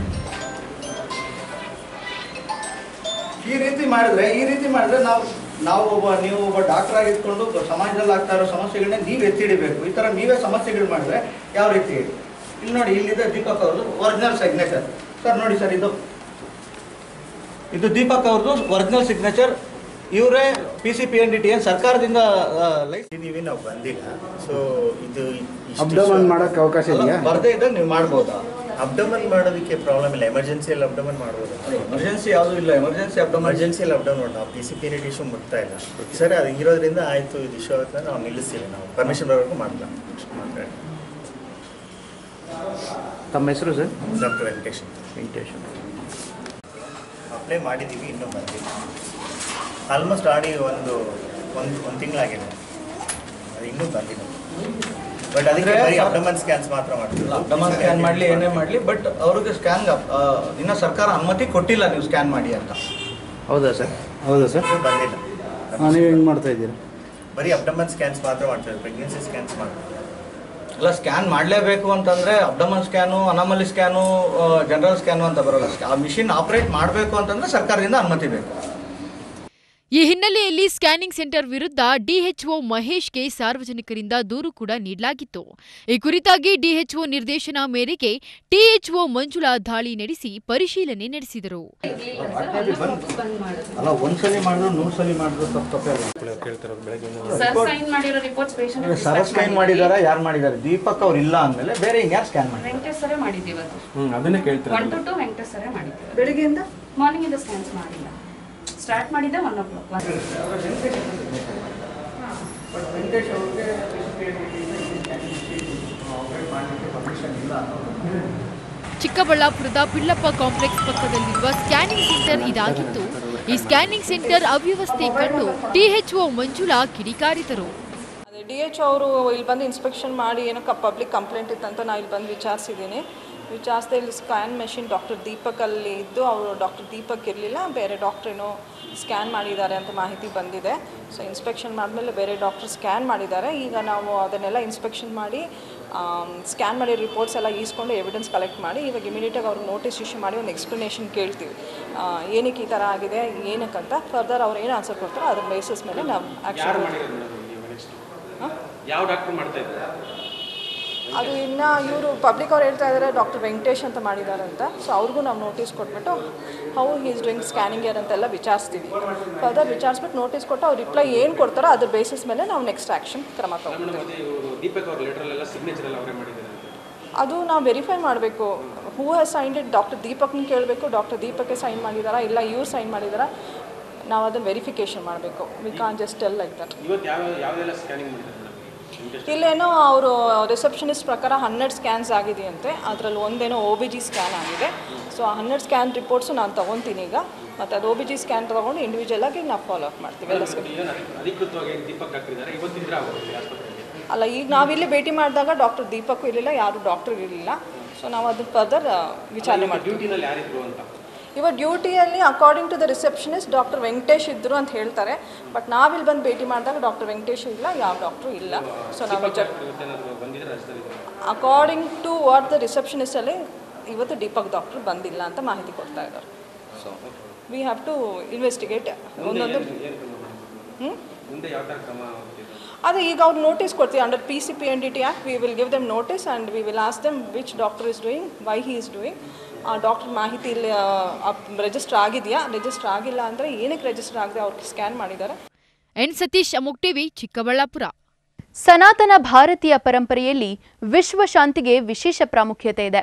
ಈ ರೀತಿ ಮಾಡಿದ್ರೆ ಈ ರೀತಿ ಮಾಡಿದ್ರೆ ನಾವು ನಾವು ಒಬ್ಬ ನೀವು ಒಬ್ಬ ಡಾಕ್ಟರ್ ಆಗಿ ಇಟ್ಕೊಂಡು ಸಮಾಜದಲ್ಲಿ ಆಗ್ತಾ ಇರೋ ಸಮಸ್ಯೆಗಳನ್ನ ನೀವು ಎತ್ತಿಡಿಬೇಕು ಈ ಥರ ನೀವೇ ಸಮಸ್ಯೆಗಳು ಮಾಡಿದ್ರೆ ಯಾವ ರೀತಿ ಇಲ್ಲಿ ನೋಡಿ ಇಲ್ಲಿದೆ ದೀಪಕ್ ಅವ್ರದ್ದು ಒರಿಜಿನಲ್ ಸಿಗ್ನೇಚರ್ ಸರ್ ನೋಡಿ ಸರ್ ಇದು ಇದು ದೀಪಕ್ ಅವ್ರದ್ದು ಒರಿಜಿನಲ್ ಸಿಗ್ನೇಚರ್ ಇವರೇ P C P N D T ಏನು ಸರ್ಕಾರದಿಂದ ಲೈಸ್ ಇದೀವಿ ನಾವು ಬಂದಿಲ್ಲ ಸೊ ಇದು ಇಷ್ಟು ಅಬ್ಡಮನ್ ಮಾಡೋಕ್ಕೆ ಅವಕಾಶ ಇದೆಯಾ ಬರ್ದೇ ಇದ್ದಾಗ ನೀವು ಮಾಡ್ಬೋದಾ ಅಬ್ಡಮನ್ ಮಾಡೋದಕ್ಕೆ ಪ್ರಾಬ್ಲಮ್ ಇಲ್ಲ ಎಮರ್ಜೆನ್ಸಿಯಲ್ಲಿ ಅಬ್ಡಮನ್ ಮಾಡ್ಬೋದು ಎಮರ್ಜೆನ್ಸಿ ಯಾವುದೂ ಇಲ್ಲ ಎಮರ್ಜೆನ್ಸಿ ಅಬ್ಡಮನ್ ಎಮರ್ಜೆನ್ಸಿಯಲ್ಲಿ ಅಬ್ಡಮನ್ ಮಾಡಿ ನಾವು ಪಿ ಸಿ ಪಿ ಇಶ್ಯೂ ಮುಗ್ತಾ ಇಲ್ಲ ಸರಿ ಅದು ಇರೋದ್ರಿಂದ ಆಯಿತು ಇದು ಇಶ್ಯೂ ಆಗುತ್ತೆ ನಾವು ನಿಲ್ಲಿಸ್ತೀವಿ ನಾವು ಪರ್ಮಿಷನ್ ಬರೋವರೆಗೂ ಮಾಡಲ್ಲ ಮಾತಾಡಿ ತಮ್ಮ ಹೆಸರು ಸರ್ ಡಾಕ್ಟರ್ ವೆಂಕಟೇಶ್ ಅಂತ. ವೆಂಕಟೇಶ್ ಅಪ್ಲೈ ಮಾಡಿದ್ದೀವಿ ಇನ್ನೂ ಬಂದಿಲ್ಲ ಆಲ್ಮೋಸ್ಟ್ ಆಡಿ ಒಂದು ಒಂದು ಒಂದು ತಿಂಗಳಾಗಿದೆ ಅದು ಇನ್ನೂ ಬಂದಿಲ್ಲ ಬಟ್ ಅದಕ್ಕೆ ಅಂದ್ರೆ ಬರೀ ಸರ್- ಅಬ್ಡಮನ್ ಸ್ಕ್ಯಾನ್ಸ್ ಮಾತ್ರ ಮಾಡ್ತೀವಿ ಅಬ್ಡಮನ್ ಸ್ಕ್ಯಾನ್ ಮಾಡಲಿ ಏನೇ ಮಾಡಲಿ ಬಟ್ ಅವ್ರಿಗೆ ಸ್ಕ್ಯಾನ್ ಇನ್ನು ಸರ್ಕಾರ ಅನುಮತಿ ಕೊಟ್ಟಿಲ್ಲ ನೀವು ಸ್ಕ್ಯಾನ್ ಮಾಡಿ ಅಂತ ಹೌದಾ ಸರ್ ಹೌದಾ ಸರ್ ಇನ್ನೂ ಬಂದಿಲ್ಲ ಹಾಂ ನೀವು ಹೆಂಗೆ ಮಾಡ್ತಾ ಇದ್ದೀರಾ ಬರೀ ಅಬ್ಡಮನ್ ಸ್ಕ್ಯಾನ್ಸ್ ಮಾತ್ರ ಮಾಡ್ತಾರೆ ಪ್ರೆಗ್ನೆನ್ಸಿ ಸ್ಕ್ಯಾನ್ಸ್ ಮಾಡ್ತಾರೆ ಇಲ್ಲ ಸ್ಕ್ಯಾನ್ ಮಾಡಲೇಬೇಕು ಅಂತಂದ್ರೆ abdomen scan anomaly scan general scan ಅಂತ ಬರೋಲ್ಲ ಆ ಮಿಷಿನ್ ಆಪರೇಟ್ ಮಾಡಬೇಕು ಅಂತಂದ್ರೆ ಸರ್ಕಾರದಿಂದ ಅನುಮತಿ ಬೇಕು ಈ ಹಿನ್ನೆಲೆಯಲ್ಲಿ ಸ್ಕ್ಯಾನಿಂಗ್ ಸೆಂಟರ್ ವಿರುದ್ಧ ಡಿಎಚ್ಒ ಮಹೇಶ್ಗೆ ಸಾರ್ವಜನಿಕರಿಂದ ದೂರು ಕೂಡ ನೀಡಲಾಗಿತ್ತು ಈ ಕುರಿತಾಗಿ ಡಿಎಚ್ಒ ನಿರ್ದೇಶನ ಮೇರೆಗೆ ಟಿಎಚ್ಒ ಮಂಜುಳಾ ದಾಳಿ ನಡೆಸಿ ಪರಿಶೀಲನೆ ನಡೆಸಿದರು ಅಲ್ಲ ಒಂದ್ಸಲಿ ಮಾಡಿದ್ರು ನೂರು ಸಲ ಮಾಡಿದ್ರು ತಪ್ಪು ತಪ್ಪೇ ಸರ್ ಸೈನ್ ಮಾಡಿರೋ ರಿಪೋರ್ಟ್ಸ್ ಪೇಷಂಟ್ ಸರ ಸ್ಕ್ಯಾನ್ ಮಾಡಿದಾರ ಯಾರು ಮಾಡಿದ್ದಾರೆ ದೀಪಕ್ ಅವ್ರು ಇಲ್ಲ ಅಂದಮೇಲೆ ಬೇರೆ ಇನ್ಯಾರು ಸ್ಕ್ಯಾನ್ ಮಾಡಿ ವೆಂಕಟೇಶ್ ಸರೇ ಮಾಡಿದ್ದೀವಿ ಅದು ಹ್ಞೂ ಅದನ್ನೇ ಕೇಳ್ತೀರಾ ಒನ್ ಟು ಟು ವೆಂಕಟೇಶ್ ಸರೇ ಮಾಡಿದ್ದೀವಿ ಬೆಳಿಗ್ಗೆಯಿಂದ ಮಾರ್ನಿಂಗ್ ಇಂದ ಸ್ಕ್ಯಾನ್ಸ್ ಮಾಡಿಲ್ಲ ಸ್ಟಾರ್ಟ್ ಮಾಡಿದ್ದೆ ಒನ್ ಓ ಕ್ಲಾಕ್ ವೆಂಕಟೇಶ್ ಅವ್ರಿಗೆ ಪರ್ಮಿಷನ್ ಇಲ್ಲ ಚಿಕ್ಕಬಳ್ಳಾಪುರದ ಪಿಳ್ಳಪ್ಪ ಕಾಂಪ್ಲೆಕ್ಸ್ ಪಕ್ಕದಲ್ಲಿರುವ ಸ್ಕ್ಯಾನಿಂಗ್ ಸೆಂಟರ್ ಇದಾಗಿತ್ತು ಈ ಸ್ಕ್ಯಾನಿಂಗ್ ಸೆಂಟರ್ ಅವ್ಯವಸ್ಥೆ ಕಂಡು ಟಿಎಚ್ಒ ಮಂಜುಳಾ ಕಿಡಿಕಾರಿದರು ಅದೇ ಡಿ ಎಚ್ ಅವರು ಇಲ್ಲಿ ಬಂದು ಇನ್ಸ್ಪೆಕ್ಷನ್ ಮಾಡಿ ಏನೋ ಕ ಪಬ್ಲಿಕ್ ಕಂಪ್ಲೇಂಟ್ ಇತ್ತಂತ ನಾನು ಇಲ್ಲಿ ಬಂದು ವಿಚಾರಿಸಿದ್ದೀನಿ ವಿಚಾರಿಸಿದೆ ಇಲ್ಲಿ ಸ್ಕ್ಯಾನ್ ಮೆಷಿನ್ ಡಾಕ್ಟರ್ ದೀಪಕ್ ಅಲ್ಲಿ ಇದ್ದು ಅವರು ಡಾಕ್ಟರ್ ದೀಪಕ್ ಇರಲಿಲ್ಲ ಬೇರೆ ಡಾಕ್ಟ್ರ್ ಏನೋ ಸ್ಕ್ಯಾನ್ ಮಾಡಿದ್ದಾರೆ ಅಂತ ಮಾಹಿತಿ ಬಂದಿದೆ ಸೊ ಇನ್ಸ್ಪೆಕ್ಷನ್ ಮಾಡಿದ್ಮೇಲೆ ಬೇರೆ ಡಾಕ್ಟರ್ ಸ್ಕ್ಯಾನ್ ಮಾಡಿದ್ದಾರೆ ಈಗ ನಾವು ಅದನ್ನೆಲ್ಲ ಇನ್ಸ್ಪೆಕ್ಷನ್ ಮಾಡಿ ಸ್ಕ್ಯಾನ್ ಮಾಡಿರೋ ರಿಪೋರ್ಟ್ಸ್ ಎಲ್ಲ ಈಸ್ಕೊಂಡು ಎವಿಡೆನ್ಸ್ ಕಲೆಕ್ಟ್ ಮಾಡಿ ಇವಾಗ ಇಮಿಡಿಯೇಟಾಗಿ ಅವ್ರಿಗೆ ನೋಟಿಸ್ ಇಶ್ಯೂ ಮಾಡಿ ಒಂದು ಎಕ್ಸ್ಪ್ಲನೇಷನ್ ಕೇಳ್ತೀವಿ ಆ, ಏನಕ್ಕೆ ಈ ಥರ ಆಗಿದೆ ಏನಕ್ಕಂತ ಫರ್ದರ್ ಅವ್ರು ಏನು ಆನ್ಸರ್ ಕೊಡ್ತಾರೋ ಅದ್ರ ಬೇಸಿಸ್ ಮೇಲೆ ನಾವು ಆ್ಯಕ್ಷನ್ ಯಾವ ಡಾಕ್ಟರ್ ಮಾಡ್ತಾ ಇದ್ದಾರೆ ಅದು ಇನ್ನು ಇವರು ಪಬ್ಲಿಕ್ ಅವ್ರು ಹೇಳ್ತಾ ಇದ್ದಾರೆ ಡಾಕ್ಟರ್ ವೆಂಕಟೇಶ್ ಅಂತ ಮಾಡಿದ್ದಾರೆ ಅಂತ ಸೊ ಅವ್ರಿಗೂ ನಾವು ನೋಟಿಸ್ ಕೊಟ್ಬಿಟ್ಟು how is doing scanning here ಅಂತೆಲ್ಲ ವಿಚಾರಿಸ್ತೀವಿ ಫರ್ದರ್ ವಿಚಾರಿಸ್ಬಿಟ್ಟು ನೋಟಿಸ್ ಕೊಟ್ಟು ಅವ್ರು ರಿಪ್ಲೈ ಏನು ಕೊಡ್ತಾರೋ ಅದ್ರ ಬೇಸಿಸ್ ಮೇಲೆ ನಾವು ನೆಕ್ಸ್ಟ್ ಆ್ಯಕ್ಷನ್ ಕ್ರಮ ತಗೊಳ್ತೀವಿ ಮತ್ತೆ ಇವರು ದೀಪಕ್ ಅವ್ರ ಲೆಟರ್ ಎಲ್ಲ ಸಿಗ್ನೇಚರ್ ಎಲ್ಲ ಅವರೇ ಮಾಡಿದ್ದಾರೆ ಅಂತ ಅದು ನಾವು ವೆರಿಫೈ ಮಾಡಬೇಕು who has signed it doctor ದೀಪಕ್ನ ಕೇಳಬೇಕು ಡಾಕ್ಟರ್ ದೀಪಕ್ಕೆ ಸೈನ್ ಮಾಡಿದಾರಾ ಇಲ್ಲ ಇವ್ರು ಸೈನ್ ಮಾಡಿದಾರಾ ನಾವು ಅದನ್ನು ವೆರಿಫಿಕೇಷನ್ ಮಾಡಬೇಕು we can just tell like that ಇವತ್ತು ಯಾವ ಯಾವುದೆಲ್ಲ ಸ್ಕ್ಯಾನಿಂಗ್ ಮಾಡಿದ್ದಾರೆ ಇಲ್ಲೇನೋ ಅವರು ರಿಸೆಪ್ಷನಿಸ್ಟ್ ಪ್ರಕಾರ ಹನ್ನೆರಡು ಸ್ಕ್ಯಾನ್ಸ್ ಆಗಿದೆಯಂತೆ ಅದರಲ್ಲಿ ಒಂದೇನೋ ಒ ಬಿ ಜಿ ಸ್ಕ್ಯಾನ್ ಆಗಿದೆ ಸೊ ಆ ಹನ್ನೆರಡು ಸ್ಕ್ಯಾನ್ ರಿಪೋರ್ಟ್ಸು ನಾನು ತೊಗೊತೀನಿ ಈಗ ಮತ್ತು ಅದು ಒ ಬಿ ಜಿ ಸ್ಕ್ಯಾನ್ ತೊಗೊಂಡು ಇಂಡಿವಿಜುವಲ್ ಆಗಿ ನಾವು ಫಾಲೋ ಅಪ್ ಮಾಡ್ತೀವಿ ಎಲ್ಲ ಸ್ಕ್ಯಾನ್ ಏನು ಅಧಿಕೃತವಾಗಿ ದೀಪಕ್ ಡಾಕ್ಟರ್ ಇದ್ದಾರೆ ಇವತ್ತಿದ್ರೆ ಅವರು ಆಸ್ಪತ್ರೆಯಲ್ಲಿ ಅಲ್ಲ ಈಗ ನಾವಿಲ್ಲಿ ಭೇಟಿ ಮಾಡಿದಾಗ ಡಾಕ್ಟರ್ ದೀಪಕ್ ಇರಲಿಲ್ಲ ಯಾರು ಡಾಕ್ಟರ್ ಇರಲಿಲ್ಲ ಸೊ ನಾವು ಅದನ್ನ ಫರ್ದರ್ ವಿಚಾರಣೆ ಮಾಡ್ತೀವಿ ಡ್ಯೂಟಿನಲ್ಲಿ ಯಾರಿದ್ರು ಅಂತ ಇವಾಗ ಡ್ಯೂಟಿಯಲ್ಲಿ according to the receptionist doctor Venkatesh ಇದ್ದರು ಅಂತ ಹೇಳ್ತಾರೆ ಬಟ್ ನಾವಿಲ್ಲಿ ಬಂದು ಭೇಟಿ ಮಾಡಿದಾಗ ಡಾಕ್ಟರ್ ವೆಂಕಟೇಶ್ ಇಲ್ಲ ಯಾವ ಡಾಕ್ಟ್ರು ಇಲ್ಲ ಸೊ ನಾವು ವಿಚಾರ ಇವತ್ತೇನಾದ್ರು ಬಂದಿದ್ರೆ ರಾಜ್ಯದಲ್ಲಿ ಅಕಾರ್ಡಿಂಗ್ ಟು ವಾಟ್ ದ ರಿಸೆಪ್ಷನಿಸ್ಟಲ್ಲಿ ಇವತ್ತು ದೀಪಕ್ ಡಾಕ್ಟರ್ ಬಂದಿಲ್ಲ ಅಂತ ಮಾಹಿತಿ ಕೊಡ್ತಾ ಇದ್ದಾರೆ so we have to investigate ಒಂದೊಂದು ಹ್ಞೂ ಮುಂದೆ ಯಾವ ಥರ ಕ್ರಮ ಆಗ್ತಿದೆ? ಅದೇ ಈಗ ಅವ್ರು ನೋಟಿಸ್ ಕೊಡ್ತೀವಿ under P C P N D T act we will give them notice and we will ask them which doctor is doing why he is doing ಆ ಡಾಕ್ಟರ್ ಮಾಹಿತಿ ಇಲ್ಲಿ ರಿಜಿಸ್ಟರ್ ಆಗಿದೆಯಾ ರಿಜಿಸ್ಟರ್ ಆಗಿಲ್ಲ ಅಂದರೆ ಏನಕ್ಕೆ ರಿಜಿಸ್ಟರ್ ಆಗದೆ ಅವ್ರಿಗೆ ಸ್ಕ್ಯಾನ್ ಮಾಡಿದ್ದಾರೆ ಎನ್ ಸತೀಶ್ ಅಮುಕ್ ಟಿವಿ ಚಿಕ್ಕಬಳ್ಳಾಪುರ ಸನಾತನ ಭಾರತೀಯ ಪರಂಪರೆಯಲ್ಲಿ ವಿಶ್ವ ಶಾಂತಿಗೆ ವಿಶೇಷ ಪ್ರಾಮುಖ್ಯತೆ ಇದೆ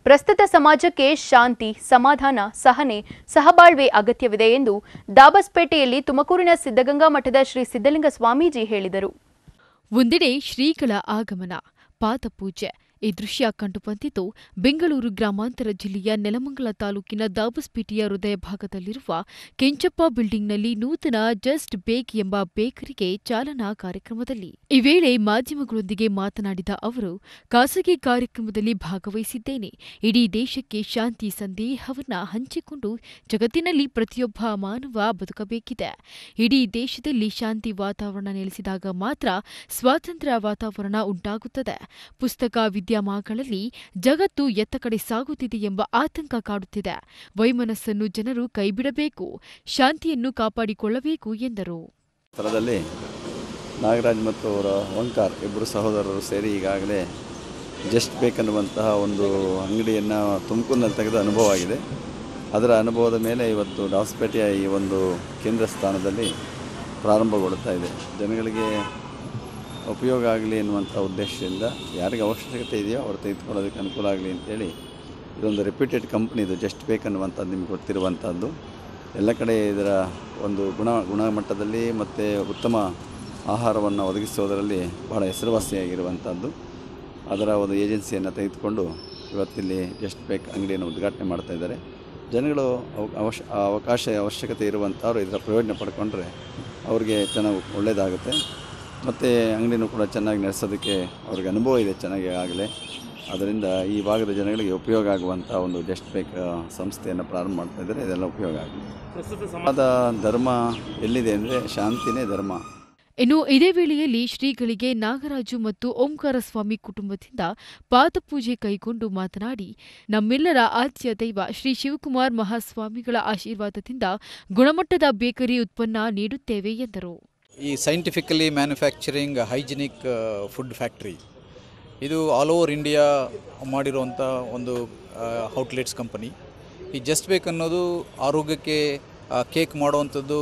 ಪ್ರಸ್ತುತ ಸಮಾಜಕ್ಕೆ ಶಾಂತಿ ಸಮಾಧಾನ ಸಹನೆ ಸಹಬಾಳ್ವೆ ಅಗತ್ಯವಿದೆ ಎಂದು ದಾಬಸ್ಪೇಟೆಯಲ್ಲಿ ತುಮಕೂರಿನ ಸಿದ್ಧಗಂಗಾ ಮಠದ ಶ್ರೀ ಸಿದ್ಧಲಿಂಗ ಸ್ವಾಮೀಜಿ ಹೇಳಿದರು ಒಂದೆಡೆ ಶ್ರೀಗಳ ಆಗಮನ ಪಾದಪೂಜೆ ಈ ದೃಶ್ಯ ಕಂಡುಬಂದಿದ್ದು ಬೆಂಗಳೂರು ಗ್ರಾಮಾಂತರ ಜಿಲ್ಲೆಯ ನೆಲಮಂಗಲ ತಾಲೂಕಿನ ದಾಬಸ್ಪೇಟೆಯ ಹೃದಯ ಭಾಗದಲ್ಲಿರುವ ಕೆಂಚಪ್ಪ ಬಿಲ್ಡಿಂಗ್ನಲ್ಲಿ ನೂತನ ಜಸ್ಟ್ ಬೇಕ್ ಎಂಬ ಬೇಕರಿಗೆ ಚಾಲನಾ ಕಾರ್ಯಕ್ರಮದಲ್ಲಿ ಈ ವೇಳೆ ಮಾಧ್ಯಮಗಳೊಂದಿಗೆ ಮಾತನಾಡಿದ ಅವರು ಖಾಸಗಿ ಕಾರ್ಯಕ್ರಮದಲ್ಲಿ ಭಾಗವಹಿಸಿದ್ದೇನೆ ಇಡೀ ದೇಶಕ್ಕೆ ಶಾಂತಿ ಸಂದೇಹವನ್ನ ಹಂಚಿಕೊಂಡು ಜಗತ್ತಿನಲ್ಲಿ ಪ್ರತಿಯೊಬ್ಬ ಮಾನವ ಬದುಕಬೇಕಿದೆ ಇಡೀ ದೇಶದಲ್ಲಿ ಶಾಂತಿ ವಾತಾವರಣ ನೆಲೆಸಿದಾಗ ಮಾತ್ರ ಸ್ವಾತಂತ್ರ್ಯ ವಾತಾವರಣ ಉಂಟಾಗುತ್ತದೆ ಪುಸ್ತಕ ವಿದ್ಯಮಾನಗಳಲ್ಲಿ ಜಗತ್ತು ಎತ್ತ ಕಡೆ ಸಾಗುತ್ತಿದೆ ಎಂಬ ಆತಂಕ ಕಾಡುತ್ತಿದೆ ವೈಮನಸ್ಸನ್ನು ಜನರು ಕೈಬಿಡಬೇಕು ಶಾಂತಿಯನ್ನು ಕಾಪಾಡಿಕೊಳ್ಳಬೇಕು ಎಂದರು ಸ್ಥಳದಲ್ಲಿ ನಾಗರಾಜ್ ಮತ್ತು ಅವರ ಓಂಕಾರ್ ಇಬ್ಬರು ಸಹೋದರರು ಸೇರಿ ಈಗಾಗಲೇ ಜಸ್ಟ್ ಬೇಕನ್ನುವಂತಹ ಒಂದು ಅಂಗಡಿಯನ್ನು ತುಮಕೂರಿನಲ್ಲಿ ತೆಗೆದ ಅನುಭವ ಆಗಿದೆ ಅದರ ಅನುಭವದ ಮೇಲೆ ಇವತ್ತು ಡಾಸ್ಪೇಟೆಯ ಈ ಒಂದು ಕೇಂದ್ರ ಸ್ಥಾನದಲ್ಲಿ ಪ್ರಾರಂಭಗೊಳ್ಳುತ್ತಾ ಇದೆ ಜನಗಳಿಗೆ ಉಪಯೋಗ ಆಗಲಿ ಎನ್ನುವಂಥ ಉದ್ದೇಶದಿಂದ ಯಾರಿಗೆ ಅವಶ್ಯಕತೆ ಇದೆಯೋ ಅವ್ರು ತೆಗೆದುಕೊಳ್ಳೋದಕ್ಕೆ ಅನುಕೂಲ ಆಗಲಿ ಅಂತೇಳಿ ಇದೊಂದು ರೆಪ್ಯೂಟೆಡ್ ಕಂಪ್ನಿ ಇದು ಜಸ್ಟ್ ಬೇಕನ್ನುವಂಥದ್ದು ನಿಮ್ಗೆ ಗೊತ್ತಿರುವಂಥದ್ದು ಎಲ್ಲ ಕಡೆ ಇದರ ಒಂದು ಗುಣ ಗುಣಮಟ್ಟದಲ್ಲಿ ಮತ್ತು ಉತ್ತಮ ಆಹಾರವನ್ನು ಒದಗಿಸೋದರಲ್ಲಿ ಬಹಳ ಹೆಸರುವಾಸಿಯಾಗಿರುವಂಥದ್ದು ಅದರ ಒಂದು ಏಜೆನ್ಸಿಯನ್ನು ತೆಗೆದುಕೊಂಡು ಇವತ್ತಿಲ್ಲಿ ಜಸ್ಟ್ ಬೇಕ್ ಅಂಗಡಿಯನ್ನು ಉದ್ಘಾಟನೆ ಮಾಡ್ತಾ ಇದ್ದಾರೆ ಜನಗಳು ಅವ- ಅವಶ್ಯ ಆ ಅವಕಾಶ ಅವಶ್ಯಕತೆ ಇರುವಂಥವ್ರು ಇದರ ಪ್ರಯೋಜನ ಪಡ್ಕೊಂಡ್ರೆ ಅವ್ರಿಗೆ ಚೆನ್ನಾಗಿ ಒಳ್ಳೆಯದಾಗುತ್ತೆ ಮತ್ತು ಅಂಗಡಿನೂ ಕೂಡ ಚೆನ್ನಾಗಿ ನಡೆಸೋದಕ್ಕೆ ಅವ್ರಿಗೆ ಅನುಭವ ಇದೆ ಚೆನ್ನಾಗಿ ಆಗಲೇ ಅದರಿಂದ ಈ ಭಾಗದ ಜನಗಳಿಗೆ ಉಪಯೋಗ ಆಗುವಂಥ ಒಂದು ಜಸ್ಟ್ ಬೇಕ್ ಸಂಸ್ಥೆಯನ್ನು ಪ್ರಾರಂಭ ಮಾಡ್ತಾ ಇದ್ದಾರೆ ಇದೆಲ್ಲ ಉಪಯೋಗ ಆಗಲಿ ಸಮಾಜ ಧರ್ಮ ಎಲ್ಲಿದೆ ಅಂದರೆ ಶಾಂತಿನೇ ಧರ್ಮ ಇನ್ನು ಇದೇ ವೇಳೆಯಲ್ಲಿ ಶ್ರೀಗಳಿಗೆ ನಾಗರಾಜು ಮತ್ತು ಓಂಕಾರ ಸ್ವಾಮಿ ಕುಟುಂಬದಿಂದ ಪಾದಪೂಜೆ ಕೈಗೊಂಡು ಮಾತನಾಡಿ ನಮ್ಮೆಲ್ಲರ ಆದ್ಯ ದೈವ ಶ್ರೀ ಶಿವಕುಮಾರ್ ಮಹಾಸ್ವಾಮಿಗಳ ಆಶೀರ್ವಾದದಿಂದ ಗುಣಮಟ್ಟದ ಬೇಕರಿ ಉತ್ಪನ್ನ ನೀಡುತ್ತೇವೆ ಎಂದರು ಈ scientifically manufacturing hygienic food factory ಇದು ಆಲ್ ಓವರ್ ಇಂಡಿಯಾ ಮಾಡಿರುವಂಥ ಒಂದು ಔಟ್ಲೆಟ್ಸ್ ಕಂಪನಿ ಈ ಜಸ್ಟ್ ಬೇಕ್ ಅನ್ನೋದು ಆರೋಗ್ಯಕ್ಕೆ ಕೇಕ್ ಮಾಡುವಂಥದ್ದು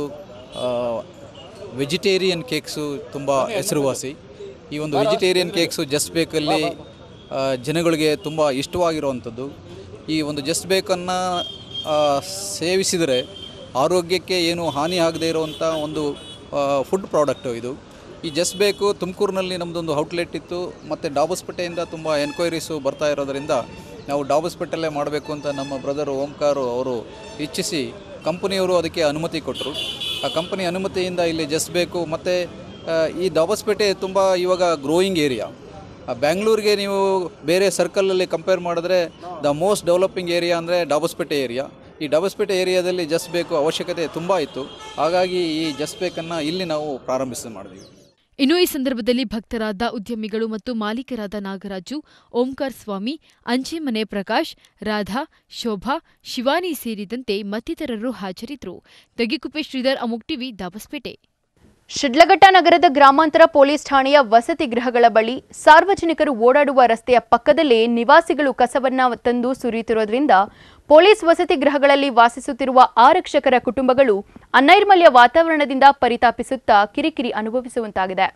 ವೆಜಿಟೇರಿಯನ್ ಕೇಕ್ಸು ತುಂಬ ಹೆಸರುವಾಸಿ ಈ ಒಂದು ವೆಜಿಟೇರಿಯನ್ ಕೇಕ್ಸು ಜಸ್ಟ್ ಬೇಕಲ್ಲಿ ಆ, ಜನಗಳಿಗೆ ತುಂಬ ಇಷ್ಟವಾಗಿರುವಂಥದ್ದು ಈ ಒಂದು ಜಸ್ಟ್ ಬೇಕನ್ನು ಸೇವಿಸಿದರೆ ಆರೋಗ್ಯಕ್ಕೆ ಏನು ಹಾನಿ ಆಗದೇ ಇರುವಂಥ ಒಂದು ಫುಡ್ ಪ್ರಾಡಕ್ಟು ಇದು ಈ ಜಸ್ಟ್ ಬೇಕು ತುಮಕೂರಿನಲ್ಲಿ ನಮ್ಮದೊಂದು ಔಟ್ಲೆಟ್ ಇತ್ತು ಮತ್ತು ಡಾಬಸ್ಪೇಟೆಯಿಂದ ತುಂಬ ಎನ್ಕ್ವೈರೀಸು ಬರ್ತಾ ಇರೋದರಿಂದ ನಾವು ಡಾಬಸ್ಪೇಟೆಲ್ಲೇ ಮಾಡಬೇಕು ಅಂತ ನಮ್ಮ ಬ್ರದರು ಓಂಕಾರು ಅವರು ಇಚ್ಛಿಸಿ ಕಂಪನಿಯವರು ಅದಕ್ಕೆ ಅನುಮತಿ ಕೊಟ್ಟರು ಆ ಕಂಪನಿ ಅನುಮತಿಯಿಂದ ಇಲ್ಲಿ ಜಸ್ಟ್ ಬೇಕು ಮತ್ತು ಈ ಡಾಬಸ್ಪೇಟೆ ತುಂಬ ಇವಾಗ ಗ್ರೋಯಿಂಗ್ ಏರಿಯಾ ಬ್ಯಾಂಗ್ಳೂರಿಗೆ ನೀವು ಬೇರೆ ಸರ್ಕಲಲ್ಲಿ ಕಂಪೇರ್ ಮಾಡಿದ್ರೆ ದ ಮೋಸ್ಟ್ ಡೆವಲಪಿಂಗ್ ಏರಿಯಾ ಅಂದರೆ ಡಾಬಸ್ಪೇಟೆ ಏರಿಯಾ ಈ ಡಾಬಸ್ಪೇಟೆ ಏರಿಯಾದಲ್ಲಿ ಜಸ್ಟ್ ಬೇಕು ಅವಶ್ಯಕತೆ ತುಂಬ ಇತ್ತು ಹಾಗಾಗಿ ಈ ಜಸ್ಟ್ ಬೇಕನ್ನು ಇಲ್ಲಿ ನಾವು ಪ್ರಾರಂಭಿಸಿ ಮಾಡಿದ್ವಿ ಇನ್ನು ಈ ಸಂದರ್ಭದಲ್ಲಿ ಭಕ್ತರಾದ ಉದ್ಯಮಿಗಳು ಮತ್ತು ಮಾಲೀಕರಾದ ನಾಗರಾಜು ಓಂಕಾರ್ ಸ್ವಾಮಿ ಅಂಜೆಮನೆ ಪ್ರಕಾಶ್ ರಾಧಾ ಶೋಭಾ ಶಿವಾನಿ ಸೇರಿದಂತೆ ಮತ್ತಿತರರು ಹಾಜರಿದ್ದರು ತಗಿಕುಪ್ಪೆ ಶ್ರೀಧರ್ ಅಮುಕ್ ಟಿವಿ ದಾಬಸ್ಪೇಟೆ ಶಿಡ್ಲಘಟ್ಟ ನಗರದ ಗ್ರಾಮಾಂತರ ಪೊಲೀಸ್ ಠಾಣೆಯ ವಸತಿ ಗೃಹಗಳ ಬಳಿ ಸಾರ್ವಜನಿಕರು ಓಡಾಡುವ ರಸ್ತೆಯ ಪಕ್ಕದಲ್ಲೇ ನಿವಾಸಿಗಳು ಕಸವನ್ನ ತಂದು ಸುರಿಯುತ್ತಿರುವುದರಿಂದ ಪೊಲೀಸ್ ವಸತಿ ಗೃಹಗಳಲ್ಲಿ ವಾಸಿಸುತ್ತಿರುವ ಆರಕ್ಷಕರ ಕುಟುಂಬಗಳು ಅನೈರ್ಮಲ್ಯ ವಾತಾವರಣದಿಂದ ಪರಿತಾಪಿಸುತ್ತಾ ಕಿರಿಕಿರಿ ಅನುಭವಿಸುವಂತಾಗಿದೆ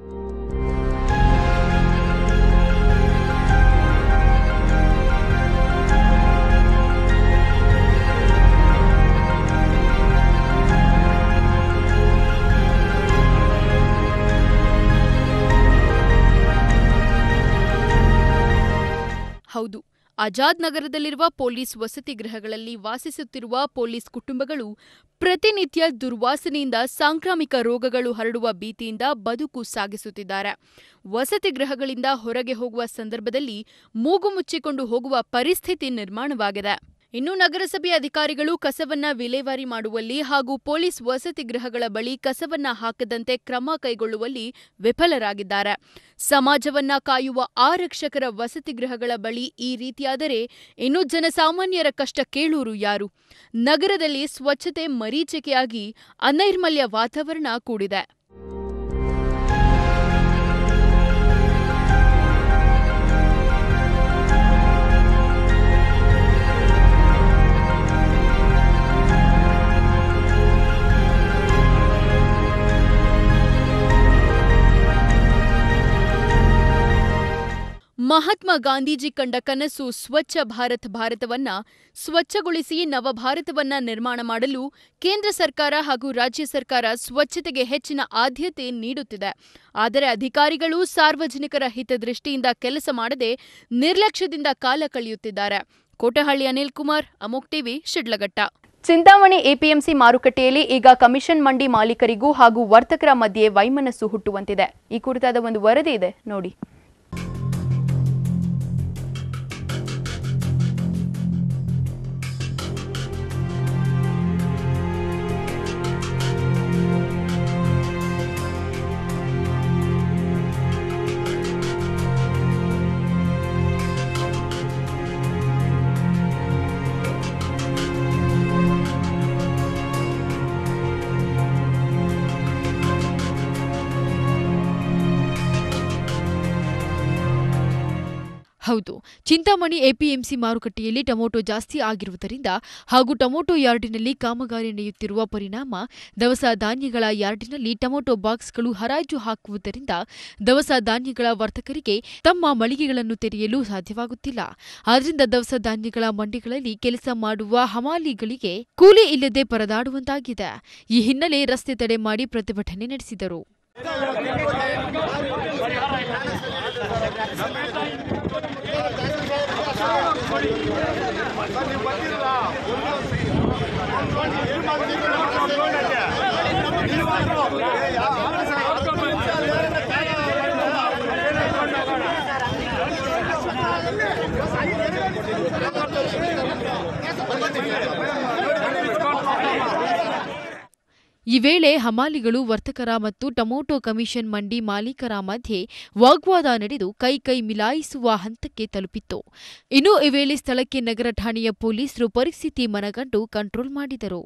ಹೌದು ಆಜಾದ್ ನಗರದಲ್ಲಿರುವ ಪೊಲೀಸ್ ವಸತಿ ಗೃಹಗಳಲ್ಲಿ ವಾಸಿಸುತ್ತಿರುವ ಪೊಲೀಸ್ ಕುಟುಂಬಗಳು ಪ್ರತಿನಿತ್ಯ ದುರ್ವಾಸನೆಯಿಂದ ಸಾಂಕ್ರಾಮಿಕ ರೋಗಗಳು ಹರಡುವ ಭೀತಿಯಿಂದ ಬದುಕು ಸಾಗಿಸುತ್ತಿದ್ದಾರೆ ವಸತಿ ಗೃಹಗಳಿಂದ ಹೊರಗೆ ಹೋಗುವ ಸಂದರ್ಭದಲ್ಲಿ ಮೂಗು ಮುಚ್ಚಿಕೊಂಡು ಹೋಗುವ ಪರಿಸ್ಥಿತಿ ನಿರ್ಮಾಣವಾಗಿದೆ ಇನ್ನು ನಗರಸಭೆ ಅಧಿಕಾರಿಗಳು ಕಸವನ್ನ ವಿಲೇವಾರಿ ಮಾಡುವಲ್ಲಿ ಹಾಗೂ ಪೊಲೀಸ್ ವಸತಿ ಗೃಹಗಳ ಬಳಿ ಕಸವನ್ನ ಹಾಕದಂತೆ ಕ್ರಮ ಕೈಗೊಳ್ಳುವಲ್ಲಿ ವಿಫಲರಾಗಿದ್ದಾರೆ ಸಮಾಜವನ್ನ ಕಾಯುವ ಆರಕ್ಷಕರ ವಸತಿ ಗೃಹಗಳ ಬಳಿ ಈ ರೀತಿಯಾದರೆ ಇನ್ನು ಜನಸಾಮಾನ್ಯರ ಕಷ್ಟ ಕೇಳೂರು ಯಾರು ನಗರದಲ್ಲಿ ಸ್ವಚ್ಛತೆ ಮರೀಚಿಕೆಯಾಗಿ ಅನೈರ್ಮಲ್ಯ ವಾತಾವರಣ ಕೂಡಿದೆ ಮಹಾತ್ಮ ಗಾಂಧೀಜಿ ಕಂಡ ಕನಸು ಸ್ವಚ್ಛ ಭಾರತ್ ಭಾರತವನ್ನ ಸ್ವಚ್ಛಗೊಳಿಸಿ ನವಭಾರತವನ್ನ ನಿರ್ಮಾಣ ಮಾಡಲು ಕೇಂದ್ರ ಸರ್ಕಾರ ಹಾಗೂ ರಾಜ್ಯ ಸರ್ಕಾರ ಸ್ವಚ್ಛತೆಗೆ ಹೆಚ್ಚಿನ ಆದ್ಯತೆ ನೀಡುತ್ತಿದೆ ಆದರೆ ಅಧಿಕಾರಿಗಳು ಸಾರ್ವಜನಿಕರ ಹಿತದೃಷ್ಟಿಯಿಂದ ಕೆಲಸ ಮಾಡದೆ ನಿರ್ಲಕ್ಷ್ಯದಿಂದ ಕಾಲ ಕಳೆಯುತ್ತಿದ್ದಾರೆ ಕೋಟಹಳ್ಳಿ ಅನಿಲ್ ಕುಮಾರ್ ಅಮೋಕ್ ಟಿವಿ ಶಿಡ್ಲಘಟ್ಟ ಚಿಂತಾಮಣಿ ಎಪಿಎಂಸಿ ಮಾರುಕಟ್ಟೆಯಲ್ಲಿ ಈಗ ಕಮಿಷನ್ ಮಂಡಿ ಮಾಲೀಕರಿಗೂ ಹಾಗೂ ವರ್ತಕರ ಮಧ್ಯೆ ವೈಮನಸ್ಸು ಹುಟ್ಟುವಂತಿದೆ ಈ ಕುರಿತಾದ ಒಂದು ವರದಿ ಇದೆ ನೋಡಿ ಹೌದು ಚಿಂತಾಮಣಿ ಎಪಿಎಂಸಿ ಮಾರುಕಟ್ಟೆಯಲ್ಲಿ ಟೊಮೊಟೊ ಜಾಸ್ತಿ ಆಗಿರುವುದರಿಂದ ಹಾಗೂ ಟೊಮೊಟೊ ಯಾರ್ಡಿನಲ್ಲಿ ಕಾಮಗಾರಿ ನಡೆಯುತ್ತಿರುವ ಪರಿಣಾಮ ದವಸ ಧಾನ್ಯಗಳ ಯಾರ್ಡಿನಲ್ಲಿ ಟೊಮೊಟೊ ಬಾಕ್ಸ್ಗಳು ಹರಾಜು ಹಾಕುವುದರಿಂದ ದವಸ ಧಾನ್ಯಗಳ ವರ್ತಕರಿಗೆ ತಮ್ಮ ಮಳಿಗೆಗಳನ್ನು ತೆರೆಯಲು ಸಾಧ್ಯವಾಗುತ್ತಿಲ್ಲ ಆದ್ದರಿಂದ ದವಸ ಧಾನ್ಯಗಳ ಮಂಡಿಗಳಲ್ಲಿ ಕೆಲಸ ಮಾಡುವ ಹಮಾಲಿಗಳಿಗೆ ಕೂಲಿ ಇಲ್ಲದೆ ಪರದಾಡುವಂತಾಗಿದೆ ಈ ಹಿನ್ನೆಲೆ ರಸ್ತೆ ತಡೆ ಮಾಡಿ ಪ್ರತಿಭಟನೆ ನಡೆಸಿದರು ಈ ವೇಳೆ ಹಮಾಲಿಗಳು ವರ್ತಕರ ಮತ್ತು ಟೊಮೊಟೊ ಕಮಿಷನ್ ಮಂಡಿ ಮಾಲೀಕರ ಮಧ್ಯೆ ವಾಗ್ವಾದ ನಡೆದು ಕೈ ಕೈ ಮಿಲಾಯಿಸುವ ಹಂತಕ್ಕೆ ತಲುಪಿತ್ತು ಇನ್ನು ಈ ವೇಳೆ ಸ್ಥಳಕ್ಕೆ ನಗರ ಠಾಣೆಯ ಪೊಲೀಸರು ಪರಿಸ್ಥಿತಿ ಮನಗಂಡು ಕಂಟ್ರೋಲ್ ಮಾಡಿದರು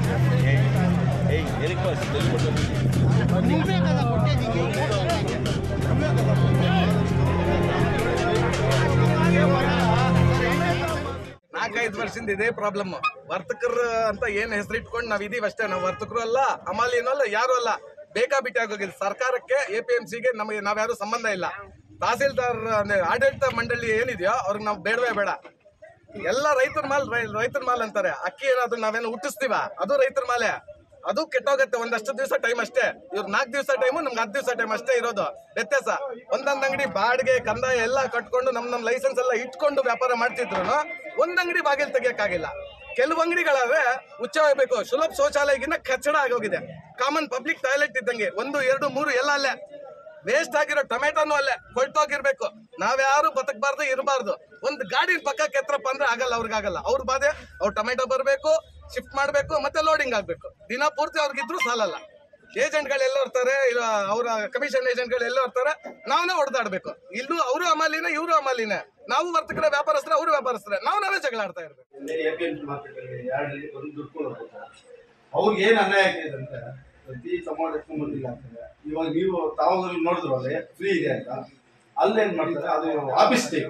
ನಾಲ್ಕೈದು ವರ್ಷದಿಂದ ಇದೇ ಪ್ರಾಬ್ಲಮ್ ವರ್ತಕರು ಅಂತ ಏನ್ ಹೆಸರಿಟ್ಕೊಂಡು ನಾವ್ ಇದೀವಿ ಅಷ್ಟೇ ನಾವು ವರ್ತಕರು ಅಲ್ಲ ಅಮಾಲಿನೂ ಅಲ್ಲ ಯಾರು ಅಲ್ಲ ಬೇಕಾಬಿಟ್ಟಿ ಆಗೋಗಿದೆ ಸರ್ಕಾರಕ್ಕೆ ಎ ಪಿ ಎಂ ಸಿಗೆ ನಮಗೆ ನಾವ್ಯಾರು ಸಂಬಂಧ ಇಲ್ಲ ತಹಸೀಲ್ದಾರ್ ಅಂದ್ರೆ ಆಡಳಿತ ಮಂಡಳಿ ಏನಿದೆಯೋ ಅವ್ರಿಗೆ ನಾವು ಬೇಡವೇ ಬೇಡ ಎಲ್ಲ ರೈತರ ಮಾಲ್ ರೈ- ರೈತರ ಮಾಲ್ ಅಂತಾರೆ ಅಕ್ಕಿ ಏನಾದ್ರು ನಾವೇನು ಹುಟ್ಟಿಸ್ತೀವ ಅದು ರೈತರ ಮಾಲೆ ಅದು ಕೆಟ್ಟೋಗತ್ತೆ ಒಂದಷ್ಟು ದಿವಸ ಟೈಮ್ ಅಷ್ಟೇ ಇವ್ರು ನಾಲ್ಕು ದಿವಸ ಟೈಮು ನಮ್ಗೆ ಹತ್ತು ದಿವಸ ಟೈಮ್ ಅಷ್ಟೇ ಇರೋದು ವ್ಯತ್ಯಾಸ ಒಂದೊಂದ್ ಅಂಗಡಿ ಬಾಡಿಗೆ ಕಂದಾಯ ಎಲ್ಲ ಕಟ್ಕೊಂಡು ನಮ್ ನಮ್ ಲೈಸೆನ್ಸ್ ಎಲ್ಲ ಇಟ್ಕೊಂಡು ವ್ಯಾಪಾರ ಮಾಡ್ತಿದ್ರು ಒಂದ್ ಅಂಗಡಿ ಬಾಗಿಲು ತೆಗಿಯಕ್ಕಾಗಿಲ್ಲ ಕೆಲವು ಅಂಗಡಿಗಳಾದ್ರೆ ಉಚ್ಚವಾಗಬೇಕು ಸುಲಭ ಶೌಚಾಲಯಗಿನ್ನ ಕಚ್ಚಡ ಆಗೋಗಿದೆ ಕಾಮನ್ ಪಬ್ಲಿಕ್ ಟಾಯ್ಲೆಟ್ ಇದ್ದಂಗೆ ಒಂದು ಎರಡು ಮೂರು ಎಲ್ಲ ಅಲ್ಲೇ ವೇಸ್ಟ್ ಆಗಿರೋ ಟೊಮೆಟೊನು ಅಲ್ಲೇ ಕೊಳ್ತೋಗಿರ್ಬೇಕು ನಾವ್ಯಾರು ಬದುಕಬಾರ್ದು ಇರಬಾರ್ದು ಒಂದ್ ಗಾಡಿ ಪಕ್ಕಕ್ಕೆ ಎತ್ತರಪ್ಪ ಅಂದ್ರೆ ಆಗಲ್ಲ ಅವ್ರಿಗಾಗಲ್ಲ ಅವ್ರ ಬಾಧೆ ಅವ್ರು ಟೊಮೆಟೊ ಬರಬೇಕು ಶಿಫ್ಟ್ ಮಾಡಬೇಕು ಮತ್ತೆ ಲೋಡಿಂಗ್ ಆಗ್ಬೇಕು ದಿನ ಪೂರ್ತಿ ಅವ್ರಿಗಿದ್ರು ಸಾಲಲ್ಲ ಏಜೆಂಟ್ಗಳು ಎಲ್ಲ ಇರ್ತಾರೆ ಇಲ್ಲ ಅವರ ಕಮಿಷನ್ ಏಜೆಂಟ್ಗಳು ಎಲ್ಲ ಇರ್ತಾರೆ ನಾವೇ ಹೊಡೆದಾಡ್ಬೇಕು ಇಲ್ಲೂ ಅವರು ಅಮಾಲಿನೇ ಇವರು ಅಮಾಲಿನೇ ನಾವು ವರ್ತಕರ ವ್ಯಾಪಾರಸ್ತ್ರ ಅವರು ವ್ಯಾಪಾರಸ್ತ್ರ ನಾವು ನಾವೇ ಜಗಳ ಆಡ್ತಾ ಇರ್ಬೇಕು ಎಪಿಎಂಸಿ ಮಾರ್ಕೆಟಲ್ಲಿ ಯಾರಲ್ಲಿ ಒಂದು ದುಡ್ಡು ಕೊಡಬೇಕು ಅವ್ರಿಗೆ ಏನು ಅನ್ಯಾಯ ಆಗ್ತಿದೆ ಅಂತ ಪ್ರತಿ ಟೊಮಾಟೊ ಎತ್ಕೊಂಡ್ ಬಂದಿಲ್ಲ ಅಂತಾರೆ ಇವಾಗ ನೀವು ತಾವು ನೋಡಿದ್ರು ಅಲ್ಲೇ ಫ್ರೀ ಇದೆ ಅಂತ ಅಲ್ಲೇನ್ ಮಾಡ್ತಾರೆ ಅದು ಆಫೀಸ್ ಟೈಮ್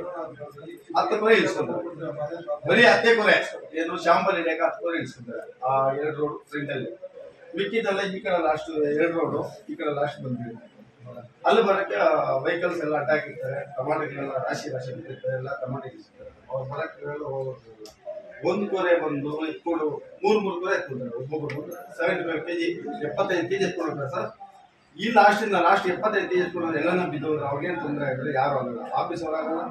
ಹತ್ತು ಕೊರೆ ಇಳಿಸ್ಕೊಂತಾರೆ ಬರೀ ಹತ್ತೇ ಕೊರೆ ಏನು ಶಾಂಪಲ್ ಹಿಡಿಯಕ್ಕೆ ಹತ್ತು ಕೊರೆ ಇಳಿಸ್ಕೊಂತಾರೆ ಆ ಎರಡು ರೋಡ್ ಫ್ರಂಟ್ ಅಲ್ಲಿ ಮಿಕ್ಕಿದೆಲ್ಲ ಈ ಕಡೆ ಲಾಸ್ಟ್ ಎರಡು ರೋಡು ಈ ಕಡೆ ಲಾಸ್ಟ್ ಬಂದ್ವಿ ಅಲ್ಲಿ ಬರಕ್ಕೆ ವೆಹಿಕಲ್ಸ್ ಎಲ್ಲ ಅಟ್ಯಾಕ್ ಇರ್ತಾರೆ ಟೊಮಾಟೋಗಳೆಲ್ಲ ರಾಶಿ ರಾಶಿ ಇರ್ತಾರೆ ಎಲ್ಲ ಟೊಮಾಟೊ ಇಳಿಸ್ತಾರೆ ಅವ್ರು ಬರಕ್ಕೆ ಹೋಗೋದಿಲ್ಲ ಒಂದು ಕೊರೆ ಬಂದು ಇಟ್ಕೊಂಡು ಮೂರು ಮೂರು ಕೊರೆ ಎತ್ಕೊಂಡ್ರೆ ಒಬ್ಬೊಬ್ಬರು ಸೆವೆಂಟಿ ಫೈವ್ ಕೆಜಿ ಎಪ್ಪತ್ತೈದು ಕೆಜಿ ಎತ್ಕೊಂಡ್ರೆ ಸರ್ ಈ ಲಾಸ್ಟ್ ಇಂದ ಲಾಸ್ಟ್ ಎಪ್ಪತ್ತೈದು ಕೆಜಿ ಎತ್ಕೊಂಡ್ರೆ ಎಲ್ಲನೂ ಬಿದ್ದವ್ರು ಅವ್ರಿಗೇನು ತೊಂದರೆ ಆಗಿಲ್ಲ ಯಾರು ಆಗಲ್ಲ ಆಫೀಸ್ ಅವರಾಗಲ್ಲ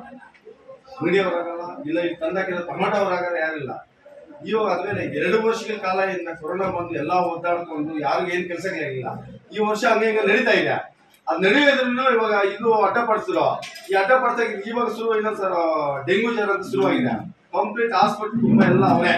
ಮೀಡಿಯಾ ಅವರಾಗಲ್ಲ ಇಲ್ಲ ಇಲ್ಲಿ ತಂದಾಕಿರೋ ಟೊಮಾಟೊ ಅವರಾಗಲ್ಲ ಯಾರಿಲ್ಲ ಇವಾಗ ಆದ್ಮೇಲೆ ಎರಡು ವರ್ಷಗಳ ಕಾಲ ಇಂದ ಕೊರೋನಾ ಬಂದು ಎಲ್ಲ ಒದ್ದಾಡ್ಕೊಂಡು ಯಾರಿಗೂ ಏನು ಕೆಲಸಗಳಿಲ್ಲ ಈ ವರ್ಷ ಹಂಗೆ ಹಿಂಗೆ ನಡೀತಾ ಇದೆ ಅದು ನಡೆಯೋದ್ರೂ ಇವಾಗ ಇದು ಅಡ್ಡಪಡಿಸಿದ್ರು ಈ ಅಡ್ಡಪಡಿಸಾಗ ಇವಾಗ ಶುರು ಇನ್ನೊಂದು ಸರ್ ಡೆಂಗು ಜ್ವರ ಅಂತ ಶುರುವಾಗಿದೆ ಕಂಪ್ಲೀಟ್ ಹಾಸ್ಪಿಟಲ್ ತುಂಬಾ ಎಲ್ಲ ಅವರೇ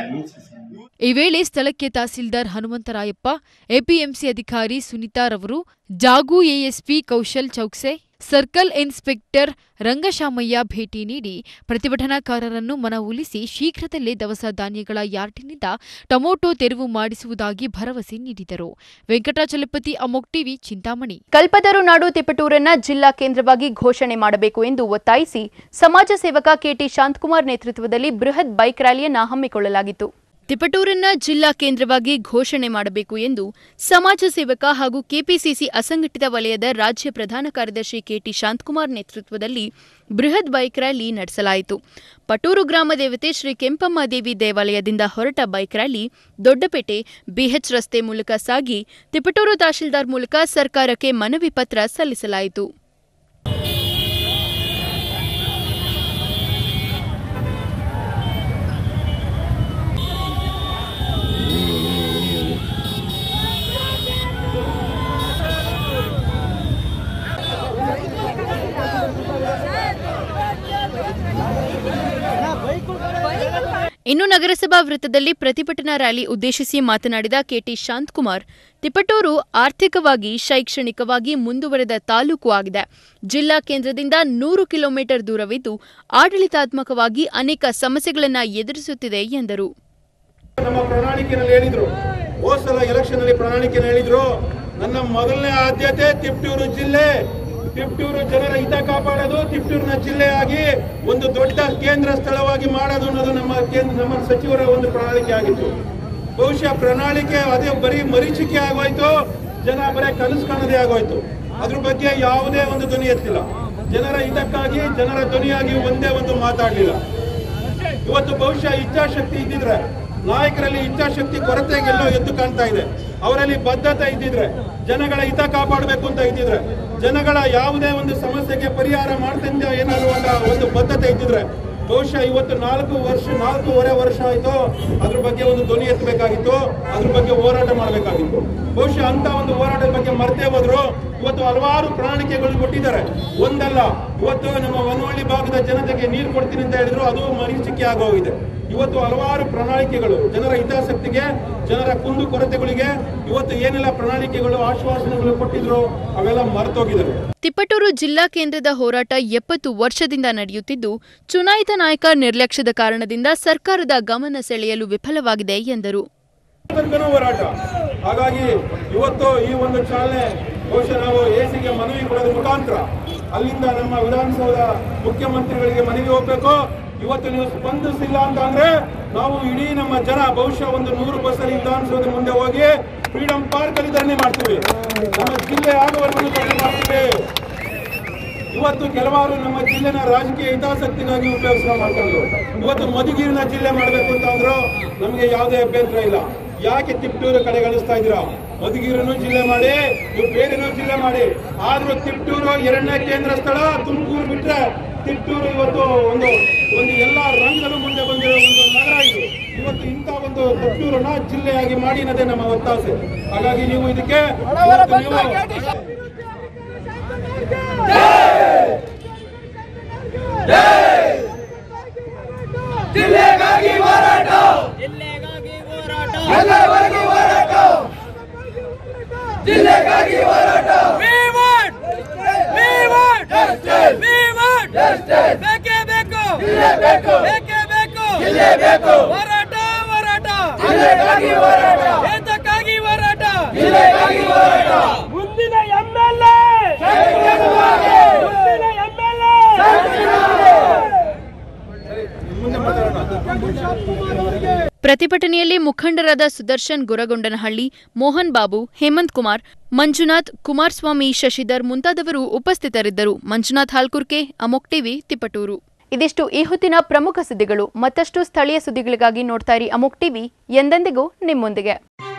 ಈ ವೇಳೆ ಸ್ಥಳಕ್ಕೆ ತಹಸೀಲ್ದಾರ್ ಹನುಮಂತರಾಯಪ್ಪ ಎಪಿಎಂಸಿ ಅಧಿಕಾರಿ ಸುನೀತಾ ರವರು ಜಾಗು ASP Kaushal Chowkse circle inspector Rangashamaiah ಭೇಟಿ ನೀಡಿ ಪ್ರತಿಭಟನಾಕಾರರನ್ನು ಮನವೊಲಿಸಿ ಶೀಘ್ರದಲ್ಲೇ ದವಸ ಧಾನ್ಯಗಳ ಯಾರ್ಡಿನಿಂದ ಟೊಮೊಟೊ ತೆರವು ಮಾಡಿಸುವುದಾಗಿ ಭರವಸೆ ನೀಡಿದರು ವೆಂಕಟಾಚಲಪತಿ ಅಮೋಕ್ ಟಿವಿ ಚಿಂತಾಮಣಿ ಕಲ್ಪತರು ನಾಡು ತಿಪಟೂರನ್ನ ಜಿಲ್ಲಾ ಕೇಂದ್ರವಾಗಿ ಘೋಷಣೆ ಮಾಡಬೇಕು ಎಂದು ಒತ್ತಾಯಿಸಿ ಸಮಾಜ ಸೇವಕ ಕೆಟಿ ಶಾಂತಕುಮಾರ್ ನೇತೃತ್ವದಲ್ಲಿ ಬೃಹತ್ ಬೈಕ್ ರ್ಯಾಲಿಯನ್ನ ಹಮ್ಮಿಕೊಳ್ಳಲಾಗಿತ್ತು ತಿಪಟೂರನ್ನ ಜಿಲ್ಲಾ ಕೇಂದ್ರವಾಗಿ ಘೋಷಣೆ ಮಾಡಬೇಕು ಎಂದು ಸಮಾಜ ಸೇವಕ ಹಾಗೂ ಕೆಪಿಸಿಸಿ ಅಸಂಘಟಿತ ವಲಯದ ರಾಜ್ಯ ಪ್ರಧಾನ ಕಾರ್ಯದರ್ಶಿ ಕೆಟಿ ಶಾಂತಕುಮಾರ್ ನೇತೃತ್ವದಲ್ಲಿ ಬೃಹತ್ ಬೈಕ್ ರ್ಯಾಲಿ ನಡೆಸಲಾಯಿತು ಪಟೂರು ಗ್ರಾಮ ದೇವತೆ ಶ್ರೀ ಕೆಂಪಮ್ಮ ದೇವಿ ದೇವಾಲಯದಿಂದ ಹೊರಟ ಬೈಕ್ ರ್ಯಾಲಿ ದೊಡ್ಡಪೇಟೆ ಬಿಎಚ್ ರಸ್ತೆ ಮೂಲಕ ಸಾಗಿ ತಿಪಟೂರು ತಹಶೀಲ್ದಾರ್ ಮೂಲಕ ಸರ್ಕಾರಕ್ಕೆ ಮನವಿ ಪತ್ರ ಸಲ್ಲಿಸಲಾಯಿತು ಇನ್ನು ನಗರಸಭಾ ವೃತ್ತದಲ್ಲಿ ಪ್ರತಿಭಟನಾ ರ್ಯಾಲಿ ಉದ್ದೇಶಿಸಿ ಮಾತನಾಡಿದ ಕೆಟಿ ಶಾಂತಕುಮಾರ್ ತಿಪಟೂರು ಆರ್ಥಿಕವಾಗಿ ಶೈಕ್ಷಣಿಕವಾಗಿ ಮುಂದುವರೆದ ತಾಲೂಕು ಆಗಿದೆ ಜಿಲ್ಲಾ ಕೇಂದ್ರದಿಂದ ನೂರು ಕಿಲೋಮೀಟರ್ ದೂರವಿದ್ದು ಆಡಳಿತಾತ್ಮಕವಾಗಿ ಅನೇಕ ಸಮಸ್ಯೆಗಳನ್ನು ಎದುರಿಸುತ್ತಿದೆ ಎಂದರು ನಮ್ಮ ಪ್ರಣಾಳಿಕೆಯಲ್ಲಿ ಹೇಳಿದ್ರು ಹೋದ ಸಲ ಎಲೆಕ್ಷನ್ ಅಲ್ಲಿ ಪ್ರಣಾಳಿಕೆಯಲ್ಲಿ ಹೇಳಿದ್ರು ನನ್ನ ಮೊದಲನೇ ಆದ್ಯತೆ ತಿಪ್ಟೂರು ಜಿಲ್ಲೆ ತಿಪ್ಟೂರು ಜನರ ಹಿತ ಕಾಪಾಡೋದು ತಿಪ್ಟೂರಿನ ಜಿಲ್ಲೆಯಾಗಿ ಒಂದು ದೊಡ್ಡ ಕೇಂದ್ರ ಸ್ಥಳವಾಗಿ ಮಾಡೋದು ಅನ್ನೋದು ನಮ್ಮ ಕೇಂದ್ರ ನಮ್ಮ ಸಚಿವರ ಒಂದು ಪ್ರಣಾಳಿಕೆ ಆಗಿತ್ತು ಬಹುಶಃ ಪ್ರಣಾಳಿಕೆ ಅದೇ ಬರೀ ಮರೀಚಿಕೆ ಆಗೋಯ್ತು ಜನ ಬರೀ ಕನಸು ಕಾಣದೇ ಆಗೋಯ್ತು ಅದ್ರ ಬಗ್ಗೆ ಯಾವುದೇ ಒಂದು ಧ್ವನಿ ಎತ್ತಿಲ್ಲ ಜನರ ಹಿತಕ್ಕಾಗಿ ಜನರ ಧ್ವನಿಯಾಗಿ ಒಂದೇ ಒಂದು ಮಾತಾಡಲಿಲ್ಲ ಇವತ್ತು ಬಹುಶಃ ಇಚ್ಛಾಶಕ್ತಿ ಇದ್ದಿದ್ರೆ ನಾಯಕರಲ್ಲಿ ಇಚ್ಛಾಶಕ್ತಿ ಕೊರತೆಗೆಲ್ಲೋ ಎದ್ದು ಕಾಣ್ತಾ ಇದೆ ಅವರಲ್ಲಿ ಬದ್ಧತೆ ಇದ್ದಿದ್ರೆ ಜನಗಳ ಹಿತ ಕಾಪಾಡಬೇಕು ಅಂತ ಇದ್ದಿದ್ರೆ ಜನಗಳ ಯಾವುದೇ ಒಂದು ಸಮಸ್ಯೆಗೆ ಪರಿಹಾರ ಮಾಡ್ತಂತ ಏನಾದ್ರು ಒಂದು ಒಂದು ಬದ್ಧತೆ ಇದ್ದಿದ್ರೆ ಬಹುಶಃ ಇವತ್ತು ನಾಲ್ಕು ವರ್ಷ ನಾಲ್ಕೂವರೆ ವರ್ಷ ಆಯ್ತು ಅದ್ರ ಬಗ್ಗೆ ಒಂದು ಧ್ವನಿ ಎತ್ತಬೇಕಾಗಿತ್ತು ಅದ್ರ ಬಗ್ಗೆ ಹೋರಾಟ ಮಾಡಬೇಕಾಗಿತ್ತು ಬಹುಶಃ ಅಂತ ಒಂದು ಹೋರಾಟದ ಬಗ್ಗೆ ಮರ್ತೇ ಹೋದ್ರು ಇವತ್ತು ಹಲವಾರು ಪ್ರಣಾಳಿಕೆಗಳು ಕೊಟ್ಟಿದ್ದಾರೆ ಒಂದಲ್ಲ ಇವತ್ತು ನಮ್ಮ ವನವಳ್ಳಿ ಭಾಗದ ಜನತೆಗೆ ನೀರು ಕೊಡ್ತೀನಿ ಅಂತ ಹೇಳಿದ್ರು ಅದು ಮರೀಚಿಕೆ ಆಗೋಗಿದೆ ಇವತ್ತು ಹಲವಾರು ಪ್ರಣಾಳಿಕೆಗಳು ಜನರ ಹಿತಾಸಕ್ತಿಗೆ ಜನರ ಕುಂದು ಕೊರತೆಗಳಿಗೆ ಇವತ್ತು ಏನೆಲ್ಲ ಪ್ರಣಾಳಿಕೆಗಳು ಆಶ್ವಾಸನೆಗಳು ಕೊಟ್ಟಿದ್ರು ಅವೆಲ್ಲ ಮರೆತೋಗಿದ್ದಾರೆ ತಿಪಟೂರು ಜಿಲ್ಲಾ ಕೇಂದ್ರದ ಹೋರಾಟ ಎಪ್ಪತ್ತು ವರ್ಷದಿಂದ ನಡೆಯುತ್ತಿದ್ದು ಚುನಾಯಿತ ನಾಯಕ ನಿರ್ಲಕ್ಷ್ಯದ ಕಾರಣದಿಂದ ಸರ್ಕಾರದ ಗಮನ ಸೆಳೆಯಲು ವಿಫಲವಾಗಿದೆ ಎಂದರು ತನಕನೂ ಹೋರಾಟ ಹಾಗಾಗಿ ಇವತ್ತು ಈ ಒಂದು ಚಾಲನೆ ಬಹುಶಃ ನಾವು ಎಸಿಗೆ ಮನವಿ ಕೊಡೋದ್ರ ಮುಖಾಂತರ ಅಲ್ಲಿಂದ ನಮ್ಮ ವಿಧಾನಸೌಧ ಮುಖ್ಯಮಂತ್ರಿಗಳಿಗೆ ಮನವಿ ಹೋಗ್ಬೇಕು ಇವತ್ತು ನೀವು ಸ್ಪಂದಿಸಿಲ್ಲ ಅಂತ ಅಂದ್ರೆ ನಾವು ಇಡೀ ನಮ್ಮ ಜನ ಬಹುಶಃ ಒಂದು ನೂರು ಬಸ್ಸಲ್ಲಿ ವಿಧಾನಸೌಧ ಮುಂದೆ ಹೋಗಿ ಫ್ರೀಡಂ ಪಾರ್ಕ್ ಅಲ್ಲಿ ಧರಣಿ ಮಾಡ್ತೀವಿ ನಮ್ಮ ಜಿಲ್ಲೆ ಆಗುವವರೆಗೂ ಧರಣಿ ಮಾಡ್ತೀವಿ ಇವತ್ತು ಕೆಲವಾರು ನಮ್ಮ ಜಿಲ್ಲೆನ ರಾಜಕೀಯ ಹಿತಾಸಕ್ತಿಗಾಗಿ ಉಪಯೋಗಿಸ್ಕೊಂಡು ಮಾಡ್ಕೊಂಡು ಇವತ್ತು ಮಧುಗಿರಿನ ಜಿಲ್ಲೆ ಮಾಡಬೇಕು ಅಂತ ಅಂದ್ರು ನಮಗೆ ಯಾವುದೇ ಅಭ್ಯಂತರ ಇಲ್ಲ ಯಾಕೆ ತಿಪ್ಟೂರು ಕಡೆಗಣಿಸ್ತಾ ಇದ್ದೀರಾ ಮಧುಗಿರಿನೂ ಜಿಲ್ಲೆ ಮಾಡಿ ನೀವು ಬೇರೆನೂ ಜಿಲ್ಲೆ ಮಾಡಿ ಆದ್ರೂ ತಿಪ್ಟೂರು ಎರಡನೇ ಕೇಂದ್ರ ಸ್ಥಳ ತುಮಕೂರು ಬಿಟ್ರೆ ತಿಪ್ಟೂರು ಇವತ್ತು ಒಂದು ಒಂದು ಎಲ್ಲಾ ರಂಗದಲ್ಲೂ ಮುಂದೆ ಬಂದಿರೋ ಒಂದು ನಗರ ಇದು ಇವತ್ತು ಇಂಥ ಒಂದು ತಿಪ್ಟೂರನ್ನ ಜಿಲ್ಲೆಯಾಗಿ ಮಾಡಿ ಅನ್ನೋದೇ ನಮ್ಮ ಒತ್ತಾಸೆ ಹಾಗಾಗಿ ನೀವು ಇದಕ್ಕೆ ಇವತ್ತು ನೀವು ಜಿಲ್ಲೆಗಾಗಿ ಹೋರಾಟ ಜಿಲ್ಲೆಗಾಗಿ ಹೋರಾಟ ಎಲ್ಲವರೆಗೂ ಹೋರಾಟ ಜಿಲ್ಲೆಗಾಗಿ ಹೋರಾಟ We want! We want! We want! ಬೇಕೇ ಬೇಕು ಬೇಕೇ ಬೇಕು ಹೋರಾಟ ಹೋರಾಟ ಜಿಲ್ಲೆಗಾಗಿ ಹೋರಾಟ ಏತಕ್ಕಾಗಿ ಹೋರಾಟ ಜಿಲ್ಲೆಗಾಗಿ ಹೋರಾಟ ಮುಂದಿನ ಎಂಎಲ್ಎ ಮುಂದಿನ ಎಂಎಲ್ಎ ಪ್ರತಿಭಟನೆಯಲ್ಲಿ ಮುಖಂಡರಾದ ಸುದರ್ಶನ್ ಗುರಗೊಂಡನಹಳ್ಳಿ ಮೋಹನ್ ಬಾಬು ಹೇಮಂತ್ ಕುಮಾರ್ ಮಂಜುನಾಥ್ ಕುಮಾರಸ್ವಾಮಿ ಶಶಿಧರ್ ಮುಂತಾದವರು ಉಪಸ್ಥಿತರಿದ್ದರು ಮಂಜುನಾಥ್ ಹಾಲ್ಕುರ್ಕೆ ಅಮೋಕ್ ಟಿವಿ ತಿಪಟೂರು ಇದಿಷ್ಟು ಈ ಹೊತ್ತಿನ ಪ್ರಮುಖ ಸುದ್ದಿಗಳು ಮತ್ತಷ್ಟು ಸ್ಥಳೀಯ ಸುದ್ದಿಗಳಿಗಾಗಿ ನೋಡ್ತಾ ಇರಿ ಅಮೋಕ್ ಟಿವಿ ಎಂದೆಂದಿಗೂ ನಿಮ್ಮೊಂದಿಗೆ